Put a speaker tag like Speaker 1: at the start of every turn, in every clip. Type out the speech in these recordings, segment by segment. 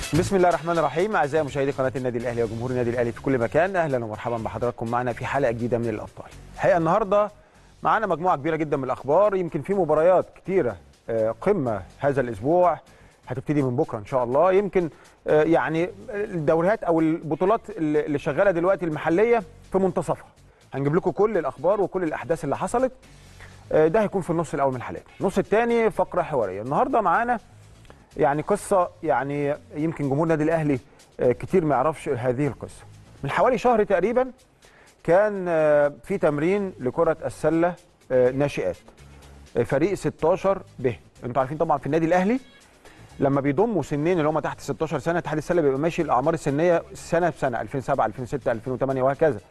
Speaker 1: بسم الله الرحمن الرحيم اعزائي مشاهدي قناه النادي الاهلي وجمهور النادي الاهلي في كل مكان اهلا ومرحبا بحضراتكم معنا في حلقه جديده من الابطال الحقيقه النهارده معانا مجموعه كبيره جدا من الاخبار يمكن في مباريات كتيره آه، قمه هذا الاسبوع هتبتدي من بكره ان شاء الله يمكن آه، يعني الدوريات او البطولات اللي اللي شغاله دلوقتي المحليه في منتصفها هنجيب لكم كل الاخبار وكل الاحداث اللي حصلت آه، ده هيكون في النص الاول من الحلقه النص الثاني فقره حواريه النهارده معانا يعني قصه يعني يمكن جمهور النادي الاهلي آه، كتير ما يعرفش هذه القصه من حوالي شهر تقريبا كان آه، في تمرين لكره السله آه، ناشئات آه، فريق 16 ب انتوا عارفين طبعا في النادي الاهلي لما بيضموا سنين اللي هم تحت 16 سنه اتحاد السله بيبقى ماشي الاعمار السنيه سنه بسنه 2007 2006 2008 وهكذا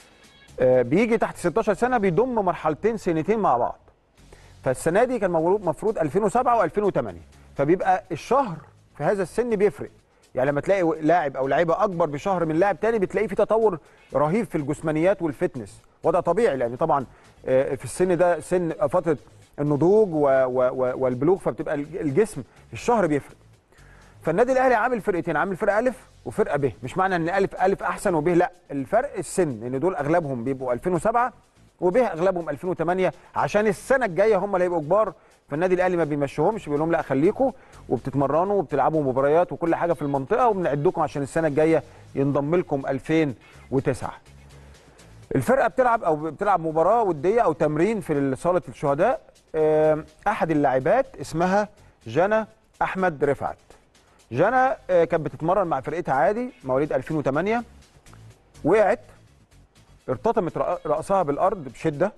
Speaker 1: آه، بيجي تحت 16 سنه بيضم مرحلتين سنتين مع بعض فالسنه دي كان المفروض 2007 و2008 فبيبقى الشهر في هذا السن بيفرق يعني لما تلاقي لاعب او لعيبه اكبر بشهر من لاعب تاني بتلاقيه في تطور رهيب في الجسمانيات والفتنس وده طبيعي لان طبعا آه، في السن ده سن فتره النضوج و و و والبلوغ فبتبقى الجسم الشهر بيفرق فالنادي الاهلي عامل فرقتين عامل فرقه الف وفرقه ب مش معنى ان الف الف احسن وب لا الفرق السن ان دول اغلبهم بيبقوا 2007 وب اغلبهم 2008 عشان السنه الجايه هم اللي هيبقوا كبار فالنادي الاهلي ما بيمشيهمش بيقول لهم لا خليكم وبتتمرنوا وبتلعبوا مباريات وكل حاجه في المنطقه وبنعدكم عشان السنه الجايه ينضم لكم 2009 الفرقه بتلعب او بتلعب مباراه وديه او تمرين في صاله الشهداء آم، احد اللاعبات اسمها جنى احمد رفعت جنى آه، كانت بتتمرن مع فرقتها عادي مواليد 2008 وقعت ارتطمت رأ- راسها بالارض بشده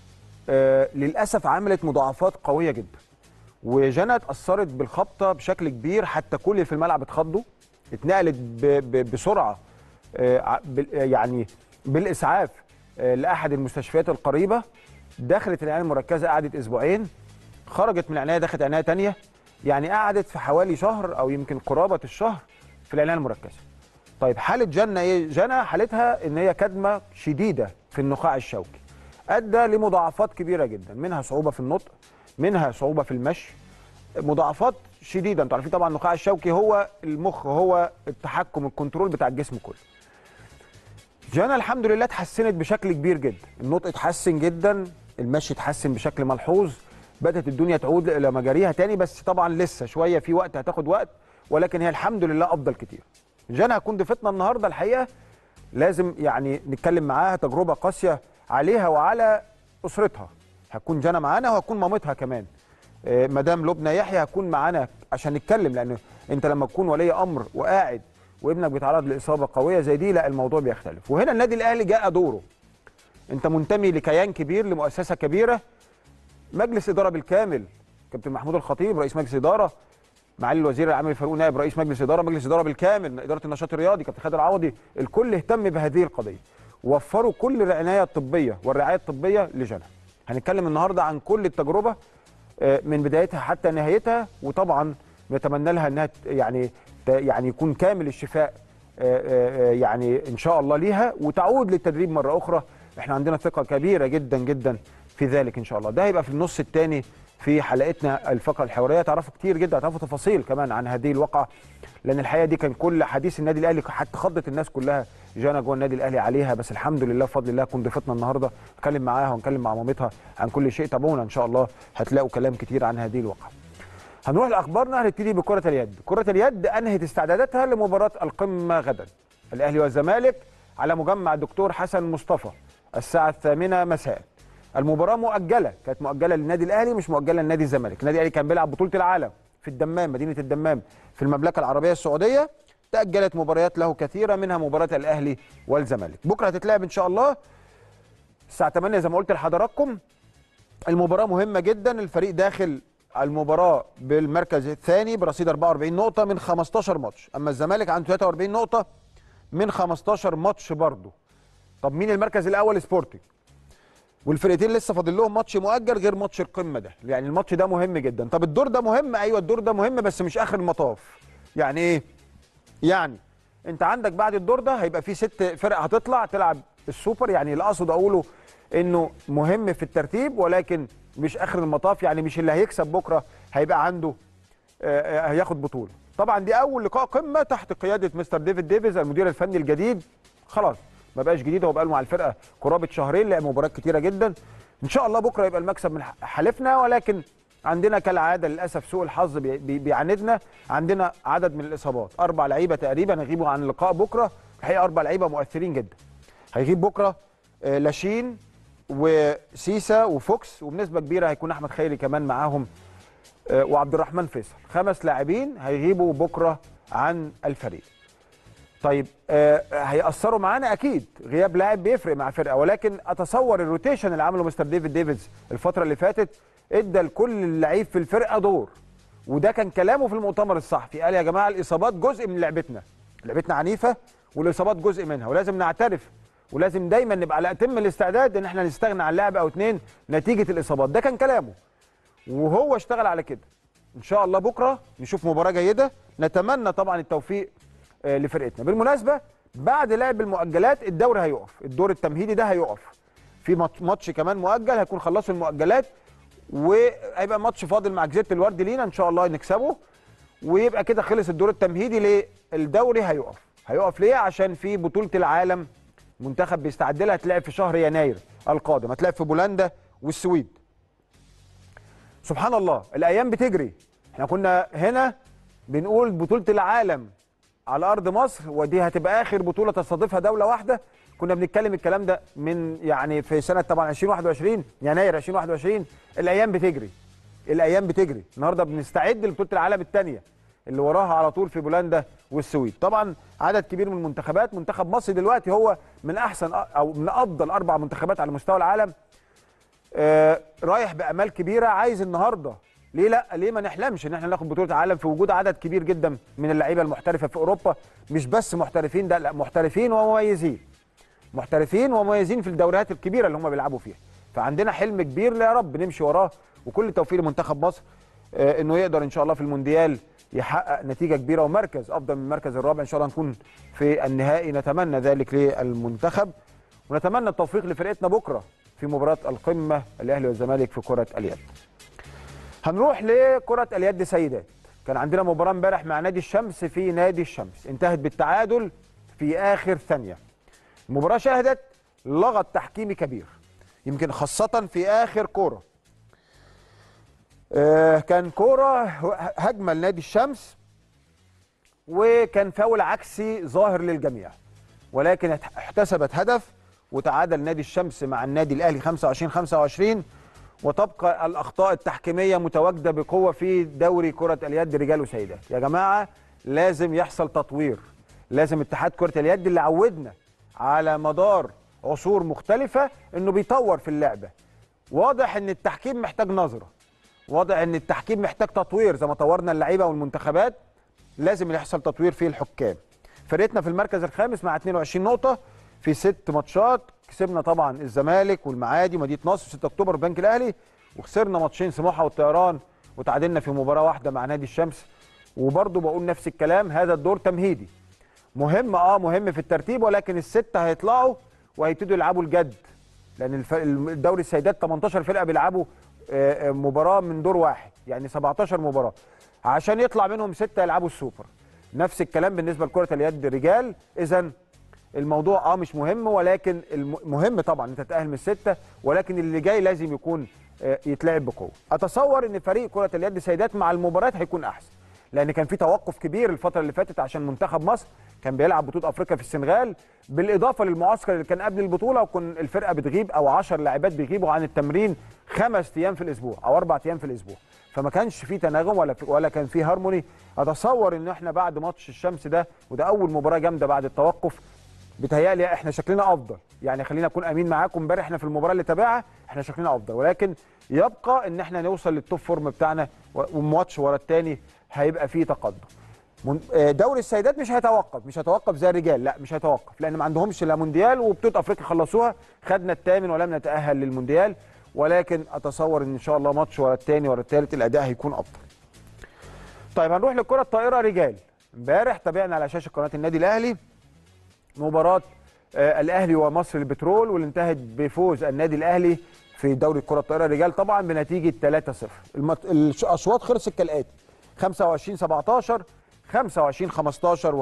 Speaker 1: آه، للاسف عملت مضاعفات قويه جدا وجنى اتاثرت بالخبطه بشكل كبير حتى كل اللي في الملعب اتخضوا اتنقلت ب- ب- بسرعه آه، ع- بال- آه، يعني بالاسعاف آه، لاحد المستشفيات القريبه دخلت العنايه المركزه قعدت اسبوعين خرجت من العنايه دخلت عنايه تانية يعني قعدت في حوالي شهر او يمكن قرابه الشهر في العنايه المركزه طيب حاله جنة ايه جنى حالتها ان هي كدمه شديده في النخاع الشوكي ادى لمضاعفات كبيره جدا منها صعوبه في النطق منها صعوبه في المشي مضاعفات شديده انتوا عارفين طبعا النخاع الشوكي هو المخ هو التحكم الكنترول بتاع الجسم كله جانا الحمد لله اتحسنت بشكل كبير جدا النطق اتحسن جدا المشي اتحسن بشكل ملحوظ بدات الدنيا تعود الى مجاريها تاني بس طبعا لسه شويه في وقت هتاخد وقت ولكن هي الحمد لله افضل كتير جانا هتكون ضيفتنا النهارده الحقيقه لازم يعني نتكلم معاها تجربه قاسيه عليها وعلى اسرتها هتكون جانا معانا وهتكون مامتها كمان آه، مدام لبنى يحيى هتكون معانا عشان نتكلم لان انت لما تكون ولي امر وقاعد وابنك بيتعرض لاصابه قويه زي دي لا الموضوع بيختلف وهنا النادي الاهلي جاء دوره انت منتمي لكيان كبير لمؤسسه كبيره مجلس اداره بالكامل كابتن محمود الخطيب رئيس مجلس اداره معالي الوزير العام فاروق نائب رئيس مجلس اداره مجلس اداره بالكامل اداره النشاط الرياضي كابتن خالد العوضي الكل اهتم بهذه القضيه وفروا كل العنايه الطبيه والرعايه الطبيه لجنى هنتكلم النهارده عن كل التجربه آه، من بدايتها حتى نهايتها وطبعا نتمنى لها انها ت- يعني ت- يعني يكون كامل الشفاء آه، آه، آه، يعني ان شاء الله ليها وتعود للتدريب مره اخرى احنا عندنا ثقه كبيره جدا جدا في ذلك ان شاء الله ده هيبقى في النص الثاني في حلقتنا الفقره الحواريه تعرفوا كتير جدا تعرفوا تفاصيل كمان عن هذه الواقعه لان الحقيقه دي كان كل حديث النادي الاهلي حتى خضت الناس كلها جانا جوه النادي الاهلي عليها بس الحمد لله بفضل الله كون ضيفتنا النهارده نتكلم معاها ونتكلم مع مامتها عن كل شيء تابعونا ان شاء الله هتلاقوا كلام كتير عن هذه الواقعه هنروح لاخبارنا هنبتدي بكره اليد كره اليد انهت استعداداتها لمباراه القمه غدا الاهلي والزمالك على مجمع الدكتور حسن مصطفى الساعه الثامنه مساء المباراه مؤجله كانت مؤجله للنادي الاهلي مش مؤجله لنادي الزمالك النادي الاهلي كان بيلعب بطوله العالم في الدمام مدينه الدمام في المملكه العربيه السعوديه تاجلت مباريات له كثيره منها مباراه الاهلي والزمالك بكره هتتلعب ان شاء الله الساعه 8 زي ما قلت لحضراتكم المباراة مهمة جدا الفريق داخل المباراة بالمركز الثاني برصيد 44 نقطة من 15 ماتش أما الزمالك عنده 43 نقطة من 15 ماتش برضه طب مين المركز الأول سبورتنج والفرقتين لسه فاضل لهم ماتش مؤجل غير ماتش القمة ده يعني الماتش ده مهم جدا طب الدور ده مهم أيوه الدور ده مهم بس مش آخر المطاف يعني إيه يعني انت عندك بعد الدور ده هيبقى في ست فرق هتطلع تلعب السوبر يعني اللي اقصد اقوله انه مهم في الترتيب ولكن مش اخر المطاف يعني مش اللي هيكسب بكره هيبقى عنده آه، آه، هياخد بطوله طبعا دي اول لقاء قمه تحت قياده مستر ديفيد ديفيز المدير الفني الجديد خلاص ما بقاش جديد هو بقى له مع الفرقه قرابه شهرين لعب مباريات كتيره جدا ان شاء الله بكره يبقى المكسب من حلفنا ولكن عندنا كالعاده للاسف سوء الحظ بي- بي- بيعاندنا عندنا عدد من الاصابات اربع لعيبه تقريبا هيغيبوا عن اللقاء بكره الحقيقه اربع لعيبه مؤثرين جدا هيغيب بكره آه، لاشين وسيسا وفوكس وبنسبه كبيره هيكون احمد خيري كمان معاهم آه، وعبد الرحمن فيصل خمس لاعبين هيغيبوا بكره عن الفريق طيب آه هيأثروا معانا اكيد غياب لاعب بيفرق مع فرقه ولكن اتصور الروتيشن اللي عمله مستر ديفيد ديفيدز الفتره اللي فاتت ادى لكل لعيب في الفرقه دور وده كان كلامه في المؤتمر الصحفي قال يا جماعه الاصابات جزء من لعبتنا لعبتنا عنيفه والاصابات جزء منها ولازم نعترف ولازم دايما نبقى على اتم الاستعداد ان احنا نستغنى عن لاعب او اتنين نتيجه الاصابات ده كان كلامه وهو اشتغل على كده ان شاء الله بكره نشوف مباراه جيده نتمنى طبعا التوفيق آه، لفرقتنا بالمناسبه بعد لعب المؤجلات الدوري هيقف الدور التمهيدي ده هيقف في ماتش- ماتش كمان مؤجل هيكون خلصوا المؤجلات وهيبقى ماتش فاضل مع جزيره الورد لينا ان شاء الله نكسبه ويبقى كده خلص الدور التمهيدي ليه الدوري هيقف هيقف ليه عشان في بطوله العالم منتخب بيستعد لها هتلعب في شهر يناير القادم هتلعب في بولندا والسويد سبحان الله الايام بتجري احنا كنا هنا بنقول بطوله العالم على ارض مصر ودي هتبقى اخر بطوله تستضيفها دوله واحده كنا بنتكلم الكلام ده من يعني في سنه طبعا 2021 يناير 2021 الايام بتجري الايام بتجري النهارده بنستعد لبطوله العالم الثانيه اللي وراها على طول في بولندا والسويد طبعا عدد كبير من المنتخبات منتخب مصر دلوقتي هو من احسن او من افضل اربع منتخبات على مستوى العالم آه، رايح بامال كبيره عايز النهارده ليه لا ليه ما نحلمش ان احنا ناخد بطوله عالم في وجود عدد كبير جدا من اللعيبه المحترفه في اوروبا مش بس محترفين ده لا محترفين ومميزين محترفين ومميزين في الدوريات الكبيره اللي هم بيلعبوا فيها فعندنا حلم كبير يا رب نمشي وراه وكل التوفيق لمنتخب مصر آه، انه يقدر ان شاء الله في المونديال يحقق نتيجه كبيره ومركز افضل من المركز الرابع ان شاء الله نكون في النهائي نتمنى ذلك للمنتخب ونتمنى التوفيق لفرقتنا بكره في مباراه القمه الاهلي والزمالك في كره اليد. هنروح لكره اليد سيدات كان عندنا مباراه امبارح مع نادي الشمس في نادي الشمس انتهت بالتعادل في اخر ثانيه. المباراه شهدت لغط تحكيمي كبير يمكن خاصه في اخر كوره. آه، كان كوره هجمه لنادي الشمس وكان فاول عكسي ظاهر للجميع ولكن ات- احتسبت هدف وتعادل نادي الشمس مع النادي الاهلي 25 25 وتبقى الاخطاء التحكيميه متواجده بقوه في دوري كره اليد رجال وسيدات يا جماعه لازم يحصل تطوير لازم اتحاد كره اليد اللي عودنا على مدار عصور مختلفه انه بيطور في اللعبه واضح ان التحكيم محتاج نظره واضح ان التحكيم محتاج تطوير زي ما طورنا اللعيبه والمنتخبات لازم يحصل تطوير في الحكام فرقتنا في المركز الخامس مع 22 نقطه في ست ماتشات كسبنا طبعا الزمالك والمعادي ومدينه نصر 6 اكتوبر والبنك الاهلي وخسرنا ماتشين سموحه والطيران وتعادلنا في مباراه واحده مع نادي الشمس وبرضه بقول نفس الكلام هذا الدور تمهيدي مهم اه مهم في الترتيب ولكن السته هيطلعوا وهيبتدوا يلعبوا الجد لان الف- الدوري السيدات 18 فرقه بيلعبوا آه، آه، مباراه من دور واحد يعني 17 مباراه عشان يطلع منهم سته يلعبوا السوبر نفس الكلام بالنسبه لكره اليد رجال اذا الموضوع اه مش مهم ولكن الم- مهم طبعا انت تتاهل من السته ولكن اللي جاي لازم يكون آه، يتلعب بقوه اتصور ان فريق كره اليد سيدات مع المباريات هيكون احسن لان كان في توقف كبير الفتره اللي فاتت عشان منتخب مصر كان بيلعب بطوله افريقيا في السنغال بالاضافه للمعسكر اللي كان قبل البطوله وكن الفرقه بتغيب او 10 لاعبات بيغيبوا عن التمرين خمس ايام في الاسبوع او اربع ايام في الاسبوع فما كانش في تناغم ولا في ولا كان في هارموني اتصور ان احنا بعد ماتش الشمس ده وده اول مباراه جامده بعد التوقف بيتهيألي احنا شكلنا افضل يعني خلينا اكون امين معاكم امبارح احنا في المباراه اللي تابعها احنا شكلنا افضل ولكن يبقى ان احنا نوصل للتوب فورم بتاعنا و- وماتش ورا الثاني هيبقى فيه تقدم من- آه، دوري السيدات مش هيتوقف مش هيتوقف زي الرجال لا مش هيتوقف لان ما عندهمش لا مونديال وبطوله افريقيا خلصوها خدنا الثامن ولم نتاهل للمونديال ولكن اتصور ان ان شاء الله ماتش ورا الثاني ورا الثالث الاداء هيكون افضل طيب هنروح للكره الطائره رجال امبارح تابعنا على شاشه قناه النادي الاهلي مباراه آه، الاهلي ومصر البترول واللي انتهت بفوز النادي الاهلي في دوري الكره الطائره رجال طبعا بنتيجه 3-0 المت... الاشواط خلصت كالاتي 25 17 25 15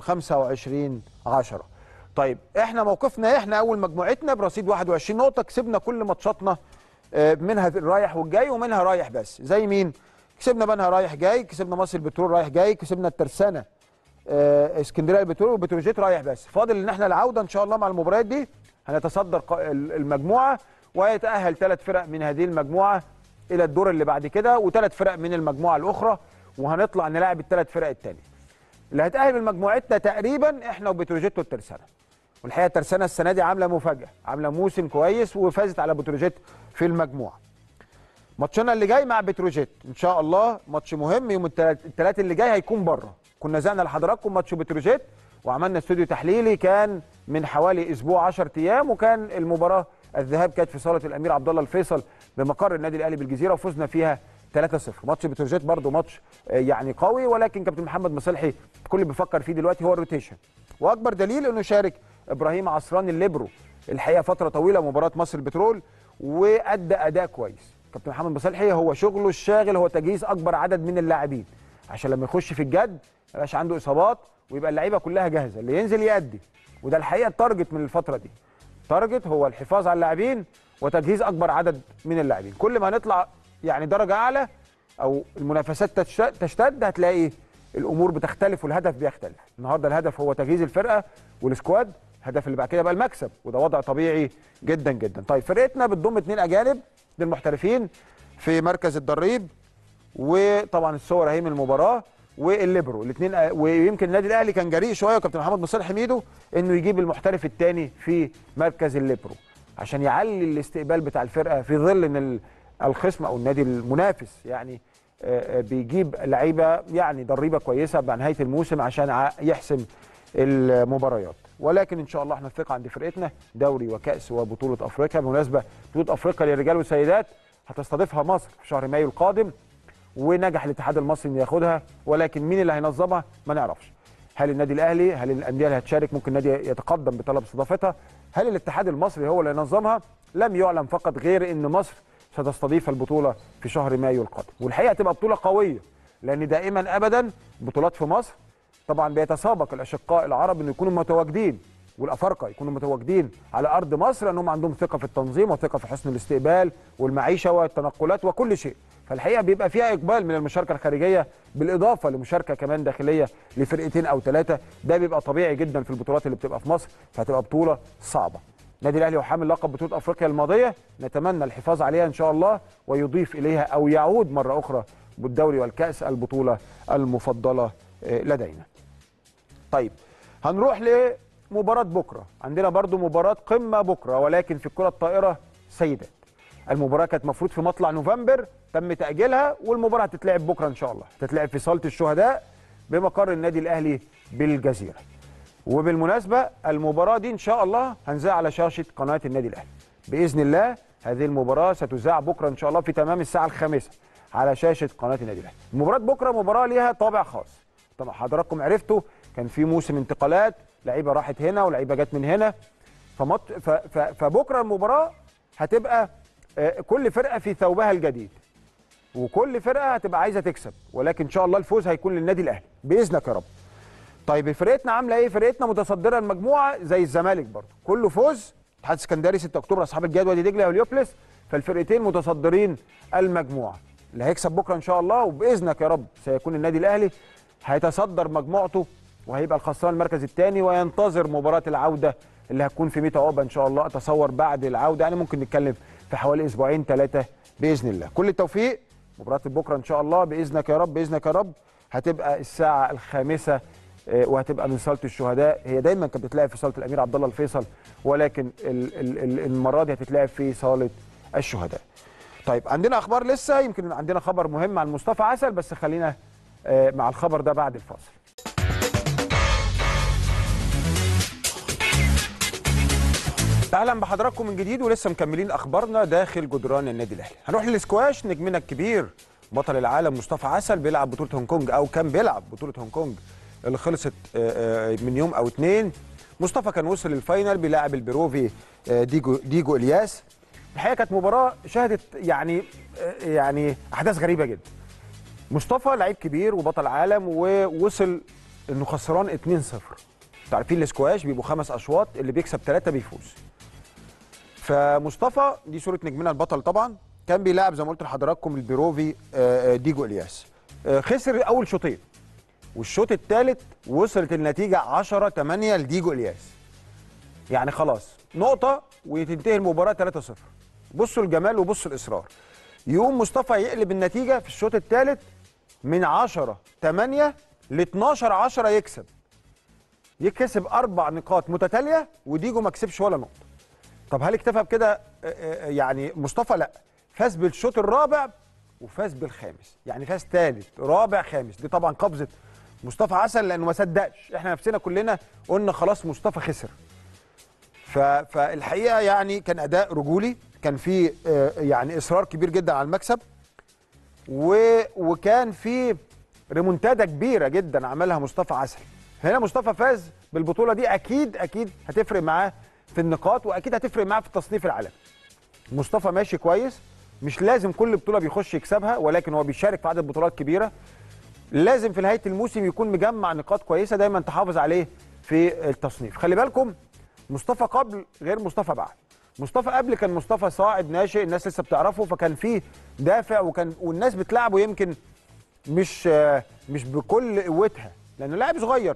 Speaker 1: و25 10 طيب احنا موقفنا احنا اول مجموعتنا برصيد 21 نقطه كسبنا كل ماتشاتنا آه، منها الرايح والجاي ومنها رايح بس زي مين كسبنا بنها رايح جاي كسبنا مصر البترول رايح جاي كسبنا الترسانه آه، اسكندريه البترول وبتروجيت رايح بس فاضل ان احنا العوده ان شاء الله مع المباريات دي هنتصدر ق- ال- المجموعه ويتاهل ثلاث فرق من هذه المجموعه الى الدور اللي بعد كده وثلاث فرق من المجموعه الاخرى وهنطلع نلاعب الثلاث فرق الثانيه اللي هيتاهل من مجموعتنا تقريبا احنا وبتروجيت والترسانه والحقيقه الترسانه السنه دي عامله مفاجاه عامله موسم كويس وفازت على بتروجيت في المجموعه ماتشنا اللي جاي مع بتروجيت ان شاء الله ماتش مهم يوم الثلاث اللي جاي هيكون بره كنا زعنا لحضراتكم ماتش بتروجيت وعملنا استوديو تحليلي كان من حوالي اسبوع 10 ايام وكان المباراه الذهاب كانت في صاله الامير عبد الله الفيصل بمقر النادي الاهلي بالجزيره وفزنا فيها 3-0 ماتش بتروجيت برضه ماتش آه، يعني قوي ولكن كابتن محمد مصلحي كل اللي بيفكر فيه دلوقتي هو الروتيشن واكبر دليل انه شارك ابراهيم عصران الليبرو الحقيقه فتره طويله مباراه مصر البترول وادى اداء كويس كابتن محمد مصلحي هو شغله الشاغل هو تجهيز اكبر عدد من اللاعبين عشان لما يخش في الجد ما يبقاش عنده اصابات ويبقى اللعيبه كلها جاهزه اللي ينزل يأدي وده الحقيقه التارجت من الفتره دي تارجت هو الحفاظ على اللاعبين وتجهيز اكبر عدد من اللاعبين كل ما هنطلع يعني درجه اعلى او المنافسات تشت- تشتد هتلاقي الامور بتختلف والهدف بيختلف النهارده الهدف هو تجهيز الفرقه والسكواد الهدف اللي بعد كده بقى المكسب وده وضع طبيعي جدا جدا طيب فرقتنا بتضم اثنين اجانب اثنين محترفين في مركز الدريب وطبعا الصور اهي من المباراه والليبرو الاثنين ويمكن النادي الاهلي كان جريء شويه وكابتن محمد مصطفى حميدو انه يجيب المحترف الثاني في مركز الليبرو عشان يعلي الاستقبال بتاع الفرقه في ظل ان ال- الخصم او النادي المنافس يعني آه، آه، بيجيب لعيبه يعني ضريبه كويسه بعد نهايه الموسم عشان ع- يحسم المباريات ولكن ان شاء الله احنا الثقه عند فرقتنا دوري وكاس وبطوله افريقيا بالمناسبه بطوله افريقيا للرجال والسيدات هتستضيفها مصر في شهر مايو القادم ونجح الاتحاد المصري انه ياخدها ولكن مين اللي هينظمها ما نعرفش هل النادي الاهلي هل الانديه اللي هتشارك ممكن النادي يتقدم بطلب استضافتها هل الاتحاد المصري هو اللي ينظمها لم يعلم فقط غير ان مصر ستستضيف البطوله في شهر مايو القادم والحقيقه هتبقى بطوله قويه لان دائما ابدا بطولات في مصر طبعا بيتسابق الاشقاء العرب انه يكونوا متواجدين والافارقه يكونوا متواجدين على ارض مصر لانهم عندهم ثقه في التنظيم وثقه في حسن الاستقبال والمعيشه والتنقلات وكل شيء فالحقيقه بيبقى فيها اقبال من المشاركه الخارجيه بالاضافه لمشاركه كمان داخليه لفرقتين او ثلاثه ده بيبقى طبيعي جدا في البطولات اللي بتبقى في مصر فهتبقى بطوله صعبه النادي الاهلي وحامل لقب بطوله افريقيا الماضيه نتمنى الحفاظ عليها ان شاء الله ويضيف اليها او يعود مره اخرى بالدوري والكاس البطوله المفضله آه، لدينا طيب هنروح لمباراة بكرة عندنا برضو مباراة قمة بكرة ولكن في الكرة الطائرة سيدات المباراة كانت مفروض في مطلع نوفمبر تم تأجيلها والمباراة هتتلعب بكرة إن شاء الله هتتلعب في صالة الشهداء بمقر النادي الأهلي بالجزيرة وبالمناسبة المباراة دي إن شاء الله هنذاع على شاشة قناة النادي الأهلي بإذن الله هذه المباراة ستذاع بكرة إن شاء الله في تمام الساعة الخامسة على شاشة قناة النادي الأهلي مباراة بكرة مباراة ليها طابع خاص طبعا حضراتكم عرفتوا كان في موسم انتقالات لعيبة راحت هنا ولعيبة جت من هنا فمط... ف... ف... فبكرة المباراة هتبقى آه، كل فرقة في ثوبها الجديد وكل فرقة هتبقى عايزة تكسب ولكن إن شاء الله الفوز هيكون للنادي الأهلي بإذنك يا رب طيب فرقتنا عامله ايه؟ فرقتنا متصدره المجموعه زي الزمالك برضه، كله فوز اتحاد اسكندري 6 اكتوبر اصحاب الجدول وادي دجله واليوبلس فالفرقتين متصدرين المجموعه. اللي هيكسب بكره ان شاء الله وباذنك يا رب سيكون النادي الاهلي هيتصدر مجموعته وهيبقى الخسران المركز الثاني وينتظر مباراه العوده اللي هتكون في ميتا اوبا ان شاء الله اتصور بعد العوده يعني ممكن نتكلم في حوالي اسبوعين ثلاثه باذن الله. كل التوفيق مباراه بكره ان شاء الله باذنك يا رب باذنك يا رب هتبقى الساعه الخامسه آه، وهتبقى من صاله الشهداء هي دايما كانت بتتلعب في صاله الامير عبد الله الفيصل ولكن ال- ال- ال- المره دي هتتلعب في صاله الشهداء. طيب عندنا اخبار لسه يمكن عندنا خبر مهم عن مصطفى عسل بس خلينا آه، مع الخبر ده بعد الفاصل. اهلا بحضراتكم من جديد ولسه مكملين اخبارنا داخل جدران النادي الاهلي هنروح للسكواش نجمنا الكبير بطل العالم مصطفى عسل بيلعب بطوله هونج كونج او كان بيلعب بطوله هونج كونج اللي خلصت آه، آه، من يوم او اتنين مصطفى كان وصل للفاينل بيلاعب البيروفي آه، ديجو ديجو الياس الحقيقه كانت مباراه شهدت يعني آه، يعني احداث غريبه جدا مصطفى لعيب كبير وبطل عالم ووصل انه خسران 2-0 انتوا عارفين الاسكواش بيبقوا خمس اشواط اللي بيكسب ثلاثه بيفوز فمصطفى دي صوره نجمنا البطل طبعا كان بيلعب زي ما قلت لحضراتكم البيروفي آه، آه، ديجو الياس آه، خسر اول شوطين والشوط الثالث وصلت النتيجه 10 8 لديجو الياس يعني خلاص نقطه وتنتهي المباراه 3-0 بصوا الجمال وبصوا الاصرار يقوم مصطفى يقلب النتيجه في الشوط الثالث من 10 8 ل 12 10 يكسب يكسب اربع نقاط متتاليه وديجو ما كسبش ولا نقطه طب هل اكتفى بكده آه، آه، يعني مصطفى لا فاز بالشوط الرابع وفاز بالخامس يعني فاز ثالث رابع خامس دي طبعا قفزه مصطفى عسل لانه ما صدقش احنا نفسنا كلنا قلنا خلاص مصطفى خسر ف- فالحقيقه يعني كان اداء رجولي كان في آه، يعني اصرار كبير جدا على المكسب و... وكان في ريمونتادا كبيره جدا عملها مصطفى عسل هنا مصطفى فاز بالبطوله دي اكيد اكيد هتفرق معاه في النقاط واكيد هتفرق معاه في التصنيف العالمي مصطفى ماشي كويس مش لازم كل بطوله بيخش يكسبها ولكن هو بيشارك في عدد بطولات كبيره لازم في نهايه الموسم يكون مجمع نقاط كويسه دايما تحافظ عليه في التصنيف خلي بالكم مصطفى قبل غير مصطفى بعد مصطفى قبل كان مصطفى صاعد ناشئ الناس لسه بتعرفه فكان فيه دافع وكان والناس بتلعبه يمكن مش آه، مش بكل قوتها لانه لاعب صغير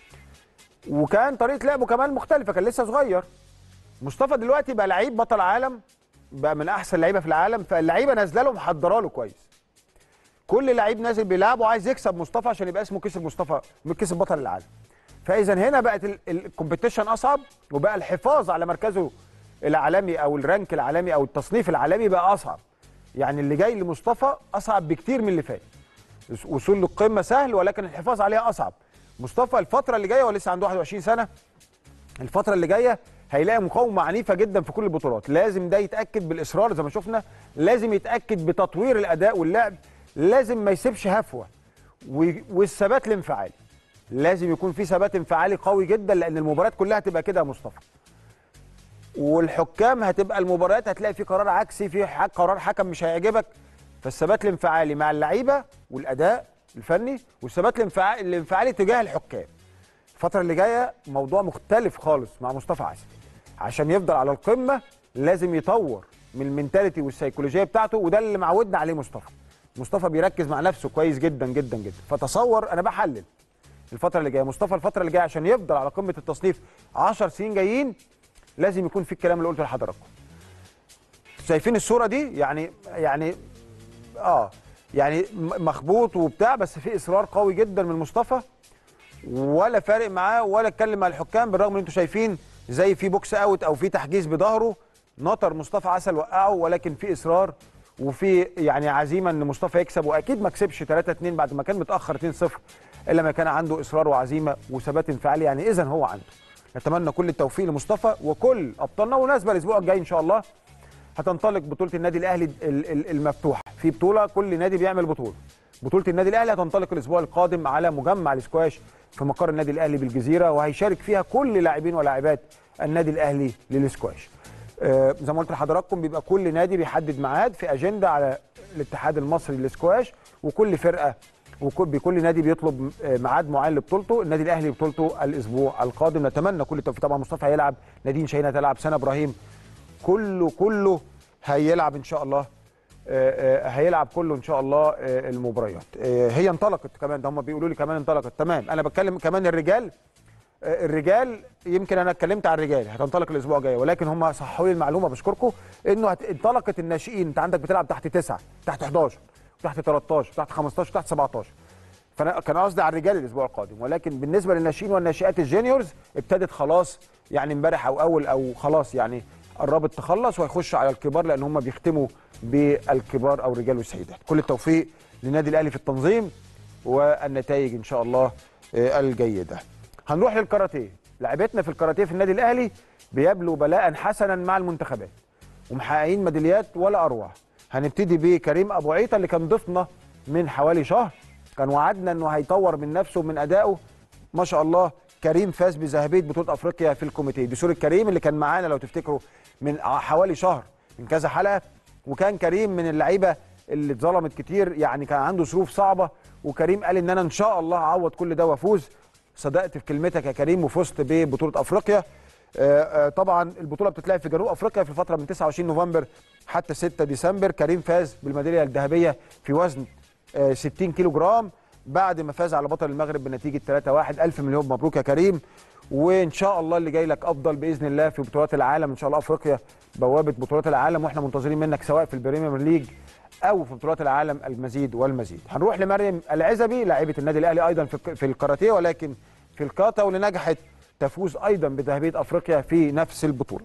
Speaker 1: وكان طريقه لعبه كمان مختلفه كان لسه صغير مصطفى دلوقتي بقى لعيب بطل عالم بقى من احسن لعيبه في العالم فاللعيبه نازله له محضره له كويس كل لعيب نازل بيلعبه عايز يكسب مصطفى عشان يبقى اسمه كسب مصطفى كسب بطل العالم فاذا هنا بقت ال- الكومبيتيشن اصعب وبقى الحفاظ على مركزه العالمي او الرانك العالمي او التصنيف العالمي بقى اصعب يعني اللي جاي لمصطفى اصعب بكتير من اللي فات وصول للقمه سهل ولكن الحفاظ عليها اصعب مصطفى الفتره اللي جايه هو لسه عنده 21 سنه الفتره اللي جايه هيلاقي مقاومه عنيفه جدا في كل البطولات لازم ده يتاكد بالاصرار زي ما شفنا لازم يتاكد بتطوير الاداء واللعب لازم ما يسيبش هفوه و- والثبات الانفعالي لازم يكون في ثبات انفعالي قوي جدا لان المباريات كلها هتبقى كده يا مصطفى والحكام هتبقى المباريات هتلاقي في قرار عكسي في ح- قرار حكم مش هيعجبك فالثبات الانفعالي مع اللعيبه والاداء الفني والثبات الانفعالي الانفعالي تجاه الحكام الفترة اللي جاية موضوع مختلف خالص مع مصطفى عسل عشان يفضل على القمة لازم يطور من المنتاليتي والسيكولوجية بتاعته وده اللي معودنا عليه مصطفى مصطفى بيركز مع نفسه كويس جدا جدا جدا فتصور انا بحلل الفترة اللي جاية مصطفى الفترة اللي جاية عشان يفضل على قمة التصنيف 10 سنين جايين لازم يكون في الكلام اللي قلته لحضراتكم شايفين الصورة دي يعني يعني اه يعني م- مخبوط وبتاع بس في اصرار قوي جدا من مصطفى ولا فارق معاه ولا اتكلم مع الحكام بالرغم ان انتم شايفين زي في بوكس اوت او في تحجيز بظهره نطر مصطفى عسل وقعه ولكن في اصرار وفي يعني عزيمه ان مصطفى يكسب واكيد ما كسبش 3 2 بعد ما كان متاخر 2 0 الا ما كان عنده اصرار وعزيمه وثبات انفعالي يعني اذا هو عنده نتمنى كل التوفيق لمصطفى وكل ابطالنا وناسبه الاسبوع الجاي ان شاء الله هتنطلق بطوله النادي الاهلي ال- ال- المفتوحه في بطوله كل نادي بيعمل بطوله بطوله النادي الاهلي هتنطلق الاسبوع القادم على مجمع الاسكواش في مقر النادي الاهلي بالجزيره وهيشارك فيها كل لاعبين ولاعبات النادي الاهلي للاسكواش آه، زي ما قلت لحضراتكم بيبقى كل نادي بيحدد ميعاد في اجنده على الاتحاد المصري للاسكواش وكل فرقه وكل بكل نادي بيطلب آه، ميعاد معين لبطولته النادي الاهلي بطولته الاسبوع القادم نتمنى كل التوفيق طبعا مصطفى هيلعب نادين شاهين هتلعب سنه ابراهيم كله كله هيلعب ان شاء الله آه، آه، هيلعب كله ان شاء الله آه، المباريات آه، هي انطلقت كمان ده هم بيقولوا لي كمان انطلقت تمام انا بتكلم كمان الرجال آه، الرجال يمكن انا اتكلمت عن الرجال هتنطلق الاسبوع الجاي ولكن هم صححوا لي المعلومه بشكركم انه هت- انطلقت الناشئين انت عندك بتلعب تحت تسعه تحت 11 تحت 13 تحت 15 تحت 17 فانا كان قصدي على الرجال الاسبوع القادم ولكن بالنسبه للناشئين والناشئات الجونيورز ابتدت خلاص يعني امبارح او اول او خلاص يعني قربت تخلص وهيخش على الكبار لان هم بيختموا بالكبار او الرجال والسيدات كل التوفيق للنادي الاهلي في التنظيم والنتائج ان شاء الله آه، الجيده هنروح للكاراتيه لعبتنا في الكاراتيه في النادي الاهلي بيبلوا بلاء حسنا مع المنتخبات ومحققين ميداليات ولا اروع هنبتدي بكريم ابو عيطه اللي كان ضيفنا من حوالي شهر كان وعدنا انه هيطور من نفسه ومن ادائه ما شاء الله كريم فاز بذهبيه بطوله افريقيا في الكوميتيه دي صوره كريم اللي كان معانا لو تفتكروا من حوالي شهر من كذا حلقه وكان كريم من اللعيبه اللي اتظلمت كتير يعني كان عنده ظروف صعبه وكريم قال ان انا ان شاء الله هعوض كل ده وافوز صدقت في كلمتك يا كريم وفزت ببطوله افريقيا آه، آه، طبعا البطوله بتتلعب في جنوب افريقيا في الفتره من 29 نوفمبر حتى 6 ديسمبر كريم فاز بالميداليه الذهبيه في وزن آه، 60 كيلو جرام بعد ما فاز على بطل المغرب بنتيجه 3-1 الف مليون مبروك يا كريم وان شاء الله اللي جاي لك افضل باذن الله في بطولات العالم ان شاء الله افريقيا بوابه بطولات العالم واحنا منتظرين منك سواء في البريمير ليج او في بطولات العالم المزيد والمزيد هنروح لمريم العزبي لاعبه النادي الاهلي ايضا في في الكاراتيه ولكن في الكاتا واللي نجحت تفوز ايضا بذهبيه افريقيا في نفس البطوله